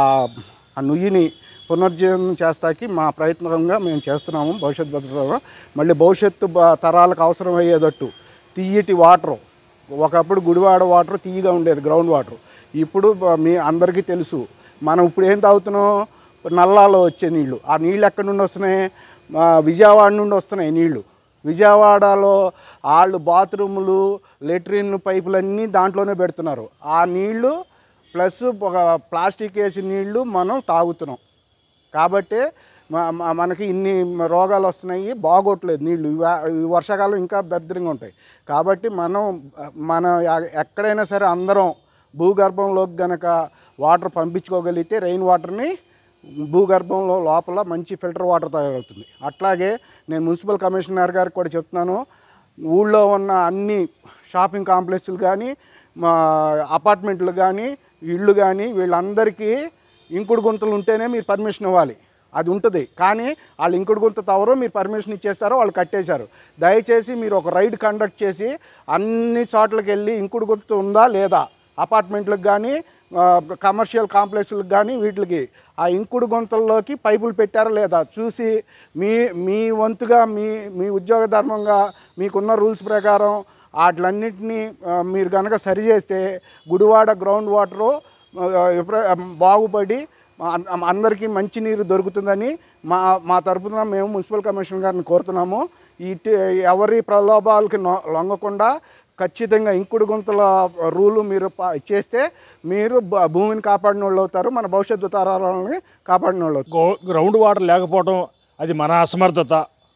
K: ఆ నుయ్యిని పునర్జీవనం చేస్తాకి మా ప్రయత్నంగా మేము చేస్తున్నాము భవిష్యత్ భద్రత మళ్ళీ భవిష్యత్తు బ- తరాలకు అవసరం అయ్యేటట్టు తీయటి వాటరు ఒకప్పుడు గుడివాడ వాటర్ తీయగా ఉండేది గ్రౌండ్ వాటర్ ఇప్పుడు బ- మీ అందరికీ తెలుసు మనం ఇప్పుడు ఏం తాగుతున్నాం నల్లాలో వచ్చే నీళ్లు ఆ నీళ్ళు ఎక్కడి నుండి వస్తున్నాయి మా విజయవాడ నుండి వస్తున్నాయి నీళ్లు విజయవాడలో వాళ్ళు బాత్రూములు లెట్రిన్ పైపులన్నీ దాంట్లోనే పెడుతున్నారు ఆ నీళ్లు ప్లస్ ఒక ప్లాస్టిక్ వేసిన నీళ్లు మనం తాగుతున్నాం కాబట్టి మ- మ- మనకి ఇన్ని రోగాలు వస్తున్నాయి బాగోట్లేదు నీళ్ళు ఈ వా- ఈ వర్షాకాలం ఇంకా దరిద్రంగా ఉంటాయి కాబట్టి మనం మన ఎ- ఎక్కడైనా సరే అందరం భూగర్భంలోకి గనక వాటర్ పంపించుకోగలిగితే రెయిన్ వాటర్ని భూగర్భంలో లోపల మంచి ఫిల్టర్ వాటర్ తయారవుతుంది అట్లాగే నేను మున్సిపల్ కమిషనర్ గారికి కూడా చెప్తున్నాను ఊళ్ళో ఉన్న అన్ని షాపింగ్ కాంప్లెక్స్లు కానీ మా అపార్ట్మెంట్లు కానీ ఇళ్ళు కానీ వీళ్ళందరికీ ఇంకుడు గుంతలు ఉంటేనే మీరు పర్మిషన్ ఇవ్వాలి అది ఉంటుంది కానీ వాళ్ళు ఇంకుడు గుంత తవరు మీరు పర్మిషన్ ఇచ్చేస్తారో వాళ్ళు కట్టేశారు దయచేసి మీరు ఒక రైడ్ కండక్ట్ చేసి అన్ని చోట్లకి వెళ్ళి ఇంకుడు గుంత ఉందా లేదా అపార్ట్మెంట్లకు కానీ కమర్షియల్ కాంప్లెక్స్లకు కానీ వీటికి ఆ ఇంకుడు గుంతల్లోకి పైపులు పెట్టారా లేదా చూసి మీ మీ వంతుగా మీ మీ ఉద్యోగ ధర్మంగా మీకున్న రూల్స్ ప్రకారం వాటిలన్నింటినీ ఆ, మీరు కనుక సరిచేస్తే గుడివాడ గ్రౌండ్ వాటరు ఆ, ఎప్పుడ- బాగుపడి అ- అందరికీ మంచి నీరు దొరుకుతుందని మా మా తరపున మేము మున్సిపల్ కమిషనర్ గారిని కోరుతున్నాము ఇటు ఎవరి ప్రలోభాలకి నొ- లొంగకుండా ఖచ్చితంగా ఇంకుడు గుంతల రూలు మీరు పా- చేస్తే మీరు భ- భూమిని కాపాడిన వాళ్ళు అవుతారు మన భవిష్యత్తు తరాలని కాపాడిన వాళ్ళు అవుతారు
L: గో- గ్రౌండ్ వాటర్ లేకపోవడం అది మన అసమర్థత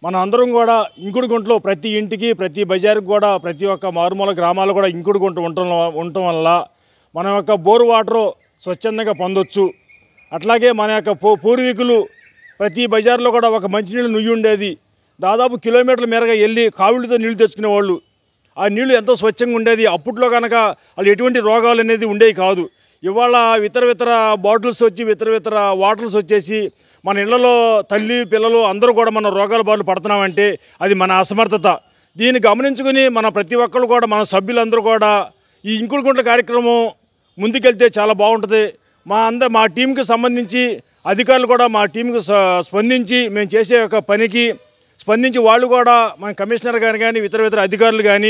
L: మన అందరం కూడా ఇంకుడు గుంటలో ప్రతి ఇంటికి ప్రతి బజార్కి కూడా ప్రతి ఒక్క మారుమూల గ్రామాలు కూడా ఇంకుడు గుంట ఉండటం ఉండటం వల్ల మన యొక్క బోరు వాటరు స్వచ్ఛందంగా పొందొచ్చు అట్లాగే మన యొక్క పూ- పూర్వీకులు ప్రతి బజార్లో కూడా ఒక మంచినీళ్ళు నుయ్యి ఉండేది దాదాపు కిలోమీటర్ల మేరగా వెళ్ళి కావిడితో నీళ్లు తెచ్చుకునేవాళ్ళు ఆ నీళ్లు ఎంతో స్వచ్ఛంగా ఉండేది అప్పట్లో కనుక వాళ్ళు ఎటువంటి రోగాలు అనేది ఉండేవి కాదు ఇవాళ ఇతర ఇతర బాటిల్స్ వచ్చి ఇతర ఇతర వాటర్స్ వచ్చేసి మన ఇళ్లలో తల్లి పిల్లలు అందరూ కూడా మన రోగాల బారిన పడుతున్నామంటే అది మన అసమర్థత దీన్ని గమనించుకుని మన ప్రతి ఒక్కరు కూడా మన సభ్యులందరూ కూడా ఈ ఇంకుడు గుంట్ల కార్యక్రమం ముందుకెళ్తే చాలా బాగుంటుంది మా అంద మా టీంకి సంబంధించి అధికారులు కూడా మా టీంకి స- స్పందించి మేము చేసే ఒక పనికి స్పందించి వాళ్ళు కూడా మన కమిషనర్ గారు కానీ ఇతర ఇతర అధికారులు కానీ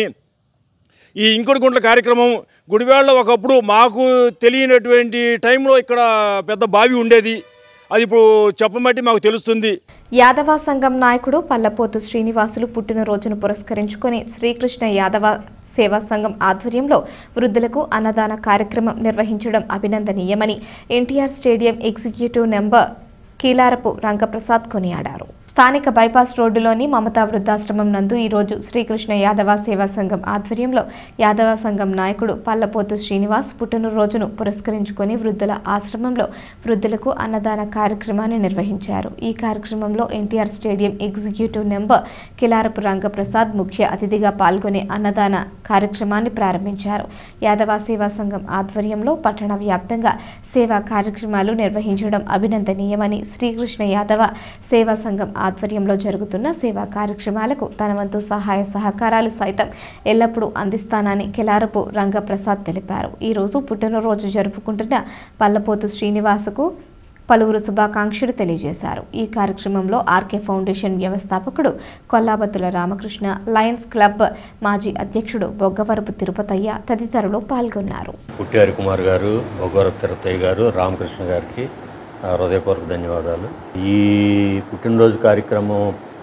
L: ఈ ఇంకుడు గుంట్ల కార్యక్రమం గుడివాడలో ఒకప్పుడు మాకు తెలియనటువంటి టైంలో ఇక్కడ పెద్ద బావి ఉండేది అది ఇప్పుడు చెప్పబట్టి మాకు తెలుస్తుంది
A: యాదవ సంఘం నాయకుడు పల్లపోతు శ్రీనివాసులు పుట్టినరోజును పురస్కరించుకొని శ్రీకృష్ణ యాదవ సేవా సంఘం ఆధ్వర్యంలో వృద్ధులకు అన్నదాన కార్యక్రమం నిర్వహించడం అభినందనీయమని NTR stadium executive number Keelarapu Rangaprasad కొనియాడారు స్థానిక బైపాస్ రోడ్డులోని మమతా వృద్ధాశ్రమం నందు ఈరోజు శ్రీకృష్ణ యాదవ సేవా సంఘం ఆధ్వర్యంలో యాదవ సంఘం నాయకుడు పల్లపోతు శ్రీనివాస్ పుట్టినరోజును పురస్కరించుకొని వృద్ధుల ఆశ్రమంలో వృద్ధులకు అన్నదాన కార్యక్రమాన్ని నిర్వహించారు ఈ కార్యక్రమంలో NTR stadium executive number Kilarapu Rangaprasad ముఖ్య అతిథిగా పాల్గొనే అన్నదాన కార్యక్రమాన్ని ప్రారంభించారు యాదవ సేవా సంఘం ఆధ్వర్యంలో పట్టణ వ్యాప్తంగా సేవా కార్యక్రమాలు నిర్వహించడం అభినందనీయమని శ్రీకృష్ణ యాదవ సేవా సంఘం ఆధ్వర్యంలో జరుగుతున్న సేవా కార్యక్రమాలకు తన వంతు సహాయ సహకారాలు సైతం ఎల్లప్పుడూ అందిస్తానని కెలారపు రంగప్రసాద్ తెలిపారు ఈరోజు పుట్టినరోజు జరుపుకుంటున్న పల్లపోతు శ్రీనివాసుకు పలువురు శుభాకాంక్షలు తెలియజేశారు ఈ కార్యక్రమంలో ఆర్కే ఫౌండేషన్ వ్యవస్థాపకుడు కొల్లాబత్తుల రామకృష్ణ లయన్స్ క్లబ్ మాజీ అధ్యక్షుడు బొగ్గవరపు తిరుపతయ్య తదితరులు పాల్గొన్నారు
M: పుట్టారి కుమార్ గారు బొగ్గవరపు తిరుపతయ్య గారు రామకృష్ణ గారికి ఆ, హృదయపూర్వక ధన్యవాదాలు ఈ పుట్టినరోజు కార్యక్రమం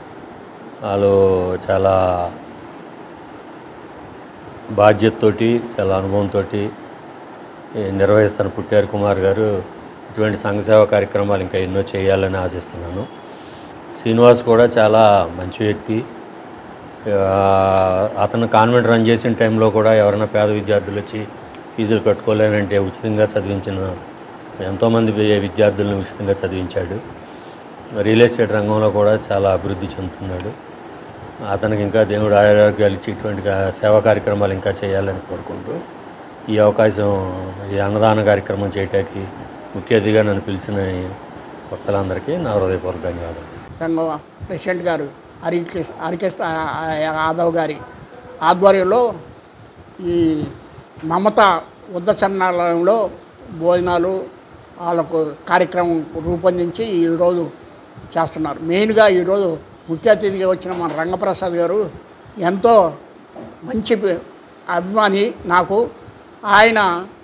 M: వాళ్ళు చాలా బాధ్యతతోటి చాలా అనుభవంతో నిర్వహిస్తున్న పుట్టారి కుమార్ గారు ఇటువంటి సంఘ సేవా కార్యక్రమాలు ఇంకా ఎన్నో చేయాలని ఆశిస్తున్నాను శ్రీనివాస్ కూడా చాలా మంచి వ్యక్తి ఆ, అతను కాన్వెంట్ రన్ చేసిన టైంలో కూడా ఎవరైనా పేద విద్యార్థులు వచ్చి ఫీజులు కట్టుకోలేనంటే ఉచితంగా చదివించిన ఎంతోమంది వి- విద్యార్థులను ఉచితంగా చదివించాడు రియల్ ఎస్టేట్ రంగంలో కూడా చాలా అభివృద్ధి చెందుతున్నాడు అతనికి ఇంకా దేవుడు ఆరోగ్యాలు ఇచ్చి ఇటువంటి కా- సేవా కార్యక్రమాలు ఇంకా చేయాలని కోరుకుంటూ ఈ అవకాశం ఈ అన్నదాన కార్యక్రమం చేయటానికి ముఖ్య అతిథిగా నన్ను పిలిచిన ఈ భక్తులందరికీ నా హృదయపూర్వక ధన్యవాదాలు
N: సంఘం ప్రెసిడెంట్ గారు హరికృష్ణ హరికృష్ణ యాదవ్ గారి ఆధ్వర్యంలో ఈ మమత వృద్ధచరణాలయంలో భోజనాలు వాళ్ళకు కార్యక్రమం రూపొందించి ఈరోజు చేస్తున్నారు మెయిన్గా ఈరోజు ముఖ్య అతిథిగా వచ్చిన మన రంగప్రసాద్ గారు ఎంతో మంచి పే- అభిమాని నాకు ఆయన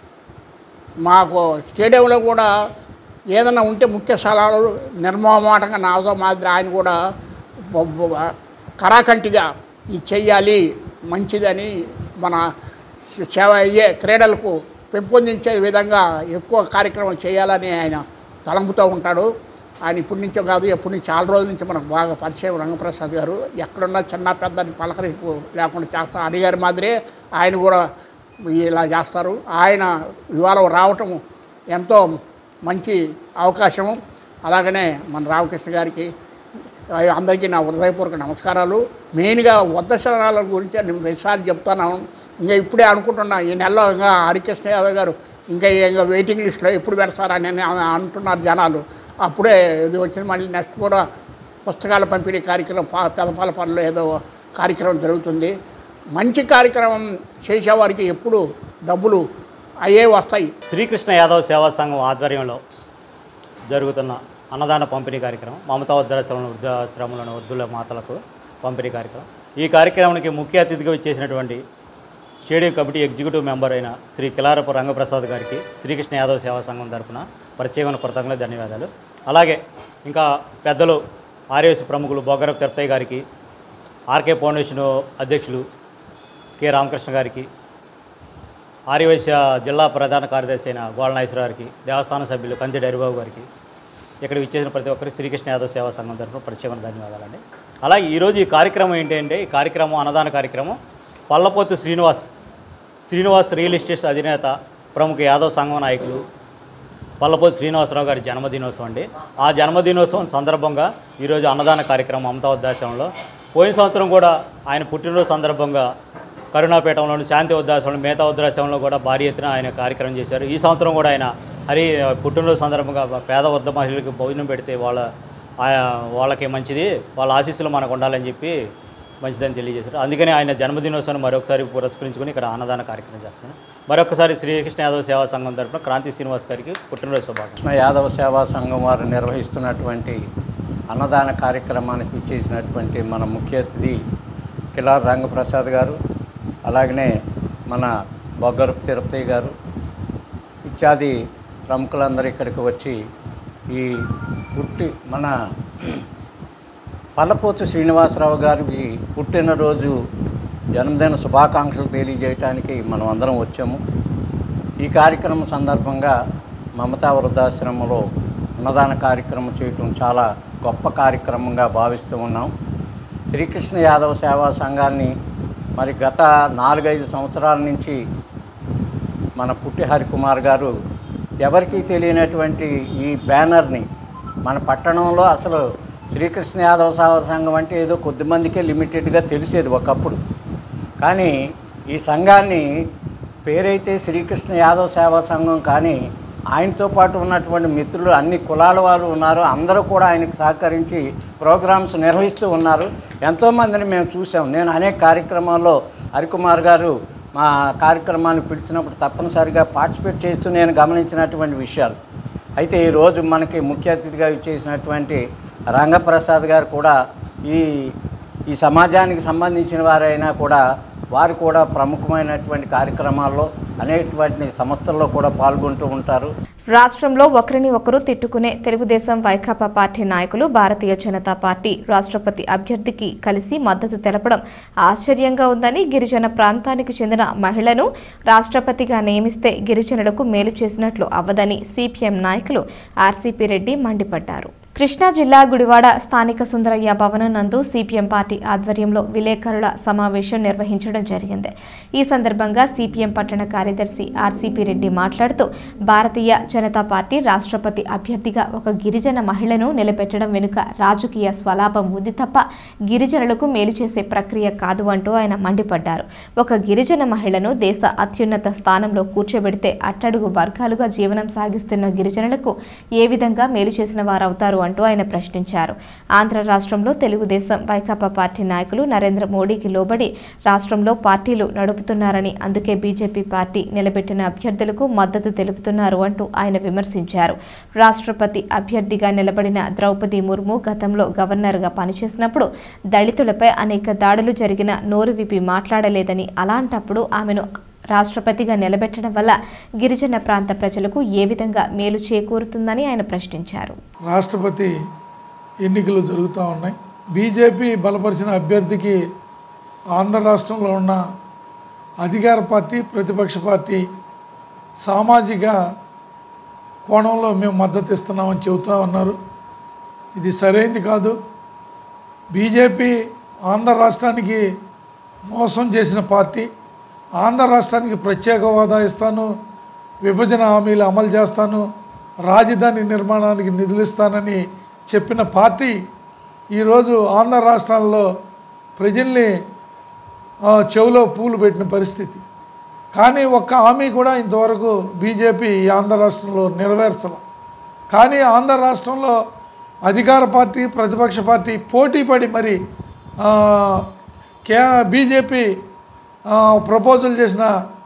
N: మాకు స్టేడియంలో కూడా ఏదైనా ఉంటే ముఖ్య స్థలాలు నిర్మమాటంగా నాతో మాదిరి ఆయన కూడా బొ- బొ- కరాకంటిగా ఇది చెయ్యాలి మంచిదని మన సేవ అయ్యే క్రీడలకు పెంపొందించే విధంగా ఎక్కువ కార్యక్రమం చేయాలని ఆయన తలంపుతూ ఉంటాడు ఆయన ఇప్పటి నుంచో కాదు ఎప్పటి నుంచి చాలా రోజుల నుంచి మనకు బాగా పరిచయం రంగప్రసాద్ గారు ఎక్కడున్నా చిన్న పెద్దని పలకరింపు లేకుండా చేస్తారు హరి గారి మాదిరే ఆయన కూడా ఇలా చేస్తారు ఆయన ఇవాళ రావటం ఎంతో మంచి అవకాశం అలాగనే మన రామకృష్ణ గారికి అందరికీ నా హృదయపూర్వక నమస్కారాలు మెయిన్గా వద్ద శరణాల గురించి నేను ప్రతిసారి చెప్తున్నాను ఇంకా ఇప్పుడే అనుకుంటున్నా ఈ నెలలో ఇంకా హరికృష్ణ యాదవ్ గారు ఇంకా ఇంకా వెయిటింగ్ లిస్ట్లో ఎప్పుడు పెడతారని అంటున్నారు జనాలు అప్పుడే ఇది వచ్చింది మళ్ళీ నెక్స్ట్ కూడా పుస్తకాల పంపిణీ కార్యక్రమం పా పెదపాలపల్లిలో ఏదో కార్యక్రమం జరుగుతుంది మంచి కార్యక్రమం చేసేవారికి ఎప్పుడు డబ్బులు అయ్యే వస్తాయి
O: శ్రీకృష్ణ యాదవ్ సేవా సంఘం ఆధ్వర్యంలో జరుగుతున్న అన్నదాన పంపిణీ కార్యక్రమం మమతా వృద్ధాశ్రమం వృద్ధాశ్రమంలోని వృద్ధుల మాతలకు పంపిణీ కార్యక్రమం ఈ కార్యక్రమానికి ముఖ్య అతిథిగా ఇచ్చేసినటువంటి స్టేడియం కమిటీ ఎగ్జిక్యూటివ్ మెంబర్ అయిన శ్రీ కిలారపు రంగప్రసాద్ గారికి శ్రీకృష్ణ యాదవ్ సేవా సంఘం తరపున ప్రత్యేకమైన కృతజ్ఞతలు ధన్యవాదాలు అలాగే ఇంకా పెద్దలు ఆర్యవసి ప్రముఖులు బొగ్గరపు తిరుపతి గారికి ఆర్కే ఫౌండేషన్ అధ్యక్షులు కె రామకృష్ణ గారికి ఆర్యవైశ్య జిల్లా ప్రధాన కార్యదర్శి అయిన గోళ నాగేశ్వర గారికి దేవస్థాన సభ్యులు కంది డైరిబాబు గారికి ఇక్కడ ఇచ్చేసిన ప్రతి ఒక్కరికి శ్రీకృష్ణ యాదవ్ సేవా సంఘం తరఫున ప్రత్యేకమైన ధన్యవాదాలండి అలాగే ఈరోజు ఈ కార్యక్రమం ఏంటంటే ఈ కార్యక్రమం అన్నదాన కార్యక్రమం పల్లపోతు శ్రీనివాస్ శ్రీనివాస్ రియల్ ఎస్టేట్ అధినేత ప్రముఖ యాదవ్ సంఘం నాయకులు పల్లపోతు శ్రీనివాసరావు గారి జన్మదినోత్సవం అండి ఆ జన్మదినోత్సవం సందర్భంగా ఈరోజు అన్నదాన కార్యక్రమం మమతా ఉద్దాసంలో పోయిన సంవత్సరం కూడా ఆయన పుట్టినరోజు సందర్భంగా కరుణాపేటంలోని శాంతి ఉద్దాసంలో మేతా ఉద్దాసంలో కూడా భారీ ఎత్తున ఆయన కార్యక్రమం చేశారు ఈ సంవత్సరం కూడా ఆయన హరి పుట్టినరోజు సందర్భంగా పేద వద్ద మహిళలకు భోజనం పెడితే వాళ్ళ ఆ- వాళ్ళకి మంచిది వాళ్ళ ఆశీస్సులు మనకు ఉండాలని చెప్పి మంచిదని తెలియజేశారు అందుకని ఆయన జన్మదినోత్సవాన్ని మరొకసారి పురస్కరించుకొని ఇక్కడ అన్నదాన కార్యక్రమం చేస్తున్నాను మరొకసారి శ్రీకృష్ణ యాదవ్ సేవా సంఘం తరపున క్రాంతి శ్రీనివాస్ గారికి పుట్టినరోజు శుభాకాంక్షలు
P: కృష్ణ యాదవ సేవా సంఘం వారు నిర్వహిస్తున్నటువంటి అన్నదాన కార్యక్రమానికి ఇచ్చేసినటువంటి మన ముఖ్య అతిథి కిలార్ రంగప్రసాద్ గారు అలాగనే మన బొగ్గరపు తిరుపతి గారు ఇత్యాది ప్రముఖులందరూ ఇక్కడికి వచ్చి ఈ పుట్టి మన పల్లపోతు శ్రీనివాసరావు గారికి పుట్టినరోజు జన్మదిన శుభాకాంక్షలు తెలియజేయడానికి మనం అందరం వచ్చాము ఈ కార్యక్రమం సందర్భంగా మమతా వృద్ధాశ్రమంలో అన్నదాన కార్యక్రమం చేయటం చాలా గొప్ప కార్యక్రమంగా భావిస్తూ ఉన్నాం శ్రీకృష్ణ యాదవ సేవా సంఘాన్ని మరి గత నాలుగైదు సంవత్సరాల నుంచి మన పుట్టి హరికుమార్ గారు ఎవరికీ తెలియనటువంటి ఈ బ్యానర్ని మన పట్టణంలో అసలు శ్రీకృష్ణ యాదవ సేవా సంఘం అంటే ఏదో కొద్దిమందికే లిమిటెడ్గా తెలిసేది ఒకప్పుడు కానీ ఈ సంఘాన్ని పేరైతే శ్రీకృష్ణ యాదవ్ సేవా సంఘం కానీ ఆయనతో పాటు ఉన్నటువంటి మిత్రులు అన్ని కులాల వారు ఉన్నారు అందరూ కూడా ఆయనకు సహకరించి ప్రోగ్రామ్స్ నిర్వహిస్తూ ఉన్నారు ఎంతోమందిని మేము చూసాం నేను అనేక కార్యక్రమాల్లో హరికుమార్ గారు మా కార్యక్రమాన్ని పిలిచినప్పుడు తప్పనిసరిగా పార్టిసిపేట్ చేస్తూ నేను గమనించినటువంటి విషయాలు అయితే ఈరోజు మనకి ముఖ్య అతిథిగా ఇచ్చేసినటువంటి రంగప్రసాద్ గారు కూడా ఈ ఈ సమాజానికి సంబంధించిన వారైనా కూడా వారు కూడా ప్రముఖమైనటువంటి కార్యక్రమాల్లో అనేటువంటి సంస్థల్లో కూడా పాల్గొంటూ ఉంటారు
A: రాష్ట్రంలో ఒకరిని ఒకరు తిట్టుకునే తెలుగుదేశం వైకాపా పార్టీ నాయకులు భారతీయ జనతా పార్టీ రాష్ట్రపతి అభ్యర్థికి కలిసి మద్దతు తెలపడం ఆశ్చర్యంగా ఉందని గిరిజన ప్రాంతానికి చెందిన మహిళను రాష్ట్రపతిగా నియమిస్తే గిరిజనులకు మేలు చేసినట్లు అవ్వదని సిపిఎం నాయకులు ఆర్సీపీ రెడ్డి మండిపడ్డారు కృష్ణా జిల్లా గుడివాడ స్థానిక సుందరయ్య భవనం నందు సిపిఎం పార్టీ ఆధ్వర్యంలో విలేకరుల సమావేశం నిర్వహించడం జరిగింది ఈ సందర్భంగా సిపిఎం పట్టణ కార్యదర్శి ఆర్సీపీ రెడ్డి మాట్లాడుతూ భారతీయ జనతా పార్టీ రాష్ట్రపతి అభ్యర్థిగా ఒక గిరిజన మహిళను నిలబెట్టడం వెనుక రాజకీయ స్వలాభం ఉంది తప్ప గిరిజనులకు మేలు చేసే ప్రక్రియ కాదు అంటూ ఆయన మండిపడ్డారు ఒక గిరిజన మహిళను దేశ అత్యున్నత స్థానంలో కూర్చోబెడితే అట్టడుగు వర్గాలుగా జీవనం సాగిస్తున్న గిరిజనులకు ఏ విధంగా మేలు చేసిన వారవుతారు అంటూ ఆయన ప్రశ్నించారు ఆంధ్ర రాష్ట్రంలో తెలుగుదేశం వైకాపా పార్టీ నాయకులు నరేంద్ర మోడీకి లోబడి రాష్ట్రంలో పార్టీలు నడుపుతున్నారని అందుకే బీజేపీ పార్టీ నిలబెట్టిన అభ్యర్థులకు మద్దతు తెలుపుతున్నారు అంటూ ఆయన విమర్శించారు రాష్ట్రపతి అభ్యర్థిగా నిలబడిన ద్రౌపది ముర్ము గతంలో గవర్నర్గా పనిచేసినప్పుడు దళితులపై అనేక దాడులు జరిగిన నోరు విప్పి మాట్లాడలేదని అలాంటప్పుడు ఆమెను రాష్ట్రపతిగా నిలబెట్టడం వల్ల గిరిజన ప్రాంత ప్రజలకు ఏ విధంగా మేలు చేకూరుతుందని ఆయన ప్రశ్నించారు
Q: రాష్ట్రపతి ఎన్నికలు జరుగుతూ ఉన్నాయి బీజేపీ బలపరిచిన అభ్యర్థికి ఆంధ్ర రాష్ట్రంలో ఉన్న అధికార పార్టీ ప్రతిపక్ష పార్టీ సామాజిక కోణంలో మేము మద్దతు ఇస్తున్నామని చెబుతూ ఉన్నారు ఇది సరైంది కాదు బీజేపీ ఆంధ్ర రాష్ట్రానికి మోసం చేసిన పార్టీ ఆంధ్ర రాష్ట్రానికి ప్రత్యేక హోదా ఇస్తాను విభజన హామీలు అమలు చేస్తాను రాజధాని నిర్మాణానికి నిధులు ఇస్తానని చెప్పిన పార్టీ ఈరోజు ఆంధ్ర రాష్ట్రాల్లో ప్రజల్ని ఆ, చెవిలో పూలు పెట్టిన పరిస్థితి కానీ ఒక్క హామీ కూడా ఇంతవరకు బీజేపీ ఈ ఆంధ్ర రాష్ట్రంలో నెరవేర్చల కానీ ఆంధ్ర రాష్ట్రంలో అధికార పార్టీ ప్రతిపక్ష పార్టీ పోటీ పడి మరి ఆ, కే బీజేపీ ఆ, ప్రపోజల్ చేసిన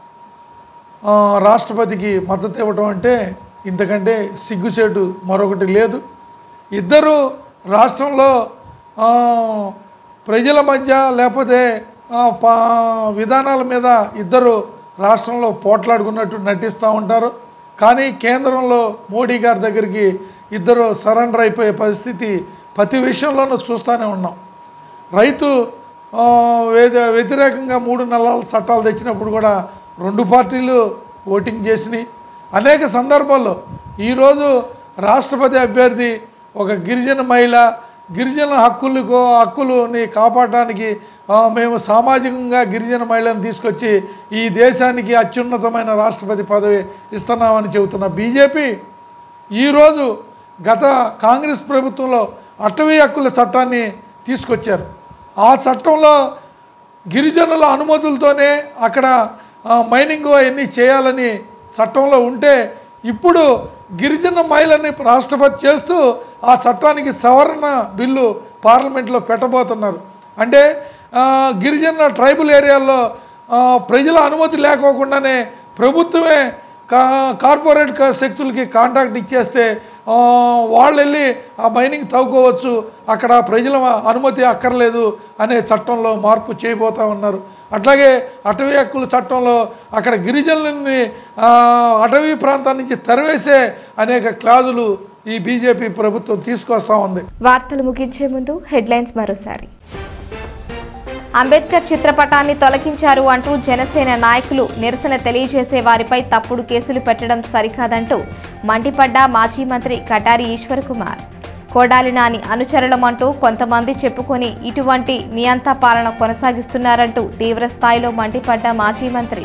Q: ఆ, రాష్ట్రపతికి మద్దతు ఇవ్వటం అంటే ఇంతకంటే సిగ్గుసేటు మరొకటి లేదు ఇద్దరు రాష్ట్రంలో ఆ, ప్రజల మధ్య లేకపోతే ఆ, పా- విధానాల మీద ఇద్దరు రాష్ట్రంలో పోట్లాడుకున్నట్టు నటిస్తూ ఉంటారు కానీ కేంద్రంలో మోడీ గారి దగ్గరికి ఇద్దరు సరెండర్ అయిపోయే పరిస్థితి ప్రతి విషయంలోనూ చూస్తూనే ఉన్నాం రైతు ఆ, వ్యతి- వ్యతిరేకంగా మూడు నెలల చట్టాలు తెచ్చినప్పుడు కూడా రెండు పార్టీలు ఓటింగ్ చేసినాయి అనేక సందర్భాల్లో ఈరోజు రాష్ట్రపతి అభ్యర్థి ఒక గిరిజన మహిళ గిరిజనుల హక్కులకు హక్కులని కాపాడడానికి ఆ, మేము సామాజికంగా గిరిజన మహిళలను తీసుకొచ్చి ఈ దేశానికి అత్యున్నతమైన రాష్ట్రపతి పదవి ఇస్తున్నామని చెబుతున్న బీజేపీ ఈరోజు గత కాంగ్రెస్ ప్రభుత్వంలో అటవీ హక్కుల చట్టాన్ని తీసుకొచ్చారు ఆ చట్టంలో గిరిజనుల అనుమతులతోనే అక్కడ ఆ, మైనింగ్ అవన్నీ చేయాలని చట్టంలో ఉంటే ఇప్పుడు గిరిజన మహిళని రాష్ట్రపతి చేస్తూ ఆ చట్టానికి సవరణ బిల్లు పార్లమెంట్లో పెట్టబోతున్నారు అంటే ఆ, గిరిజన ట్రైబల్ ఏరియాల్లో ఆ, ప్రజల అనుమతి లేకోకుండానే ప్రభుత్వమే కా కార్పొరేట్ క- శక్తులకి కాంట్రాక్ట్ ఇచ్చేస్తే ఆ, వాళ్ళు వెళ్ళి ఆ మైనింగ్ తవ్వుకోవచ్చు అక్కడ ప్రజల అనుమతి అక్కర్లేదు అనే చట్టంలో మార్పు చేయబోతా ఉన్నారు అట్లాగే అటవీ హక్కుల చట్టంలో అక్కడ గిరిజనులని ఆ, అటవీ ప్రాంతాల నుంచి తరివేసే అనేక క్లాజులు ఈ బీజేపీ ప్రభుత్వం తీసుకొస్తా ఉంది
A: వార్తలు ముగించే ముందు హెడ్లైన్స్ మరోసారి అంబేద్కర్ చిత్రపటాన్ని తొలగించారు అంటూ జనసేన నాయకులు నిరసన తెలియజేసే వారిపై తప్పుడు కేసులు పెట్టడం సరికాదంటూ మండిపడ్డ మాజీ మంత్రి కటారి ఈశ్వర్ కుమార్ కోడాలి నాని అనుచరులమంటూ కొంతమంది చెప్పుకొని ఇటువంటి నియంత పాలన కొనసాగిస్తున్నారంటూ తీవ్ర స్థాయిలో మండిపడ్డ మాజీ మంత్రి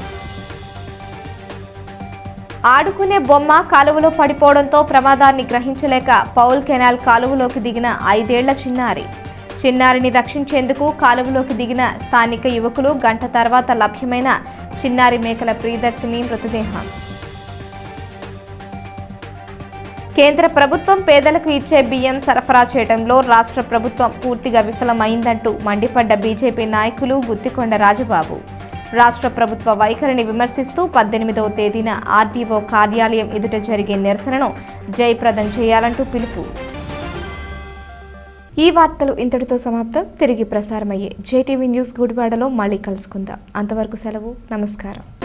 A: ఆడుకునే బొమ్మ కాలువలో పడిపోవడంతో ప్రమాదాన్ని గ్రహించలేక పౌల్ కెనాల్ కాలువలోకి దిగిన ఐదేళ్ల చిన్నారి చిన్నారిని రక్షించేందుకు కాలువలోకి దిగిన స్థానిక యువకులు గంట తర్వాత లభ్యమైన చిన్నారి మేకల ప్రియదర్శిని మృతదేహం కేంద్ర ప్రభుత్వం పేదలకు ఇచ్చే బియ్యం సరఫరా చేయడంలో రాష్ట్ర ప్రభుత్వం పూర్తిగా విఫలమైందంటూ మండిపడ్డ బీజేపీ నాయకులు గుత్తికొండ రాజబాబు రాష్ట్ర ప్రభుత్వ వైఖరిని విమర్శిస్తూ పద్దెనిమిదవ తేదీన ఆర్డీఓ కార్యాలయం ఎదుట జరిగే నిరసనను జయప్రదం చేయాలంటూ పిలుపు ఈ వార్తలు ఇంతటితో సమాప్తం తిరిగి ప్రసారమయ్యే జేటీవీ న్యూస్ గుడివాడలో మళ్ళీ కలుసుకుందాం అంతవరకు సెలవు నమస్కారం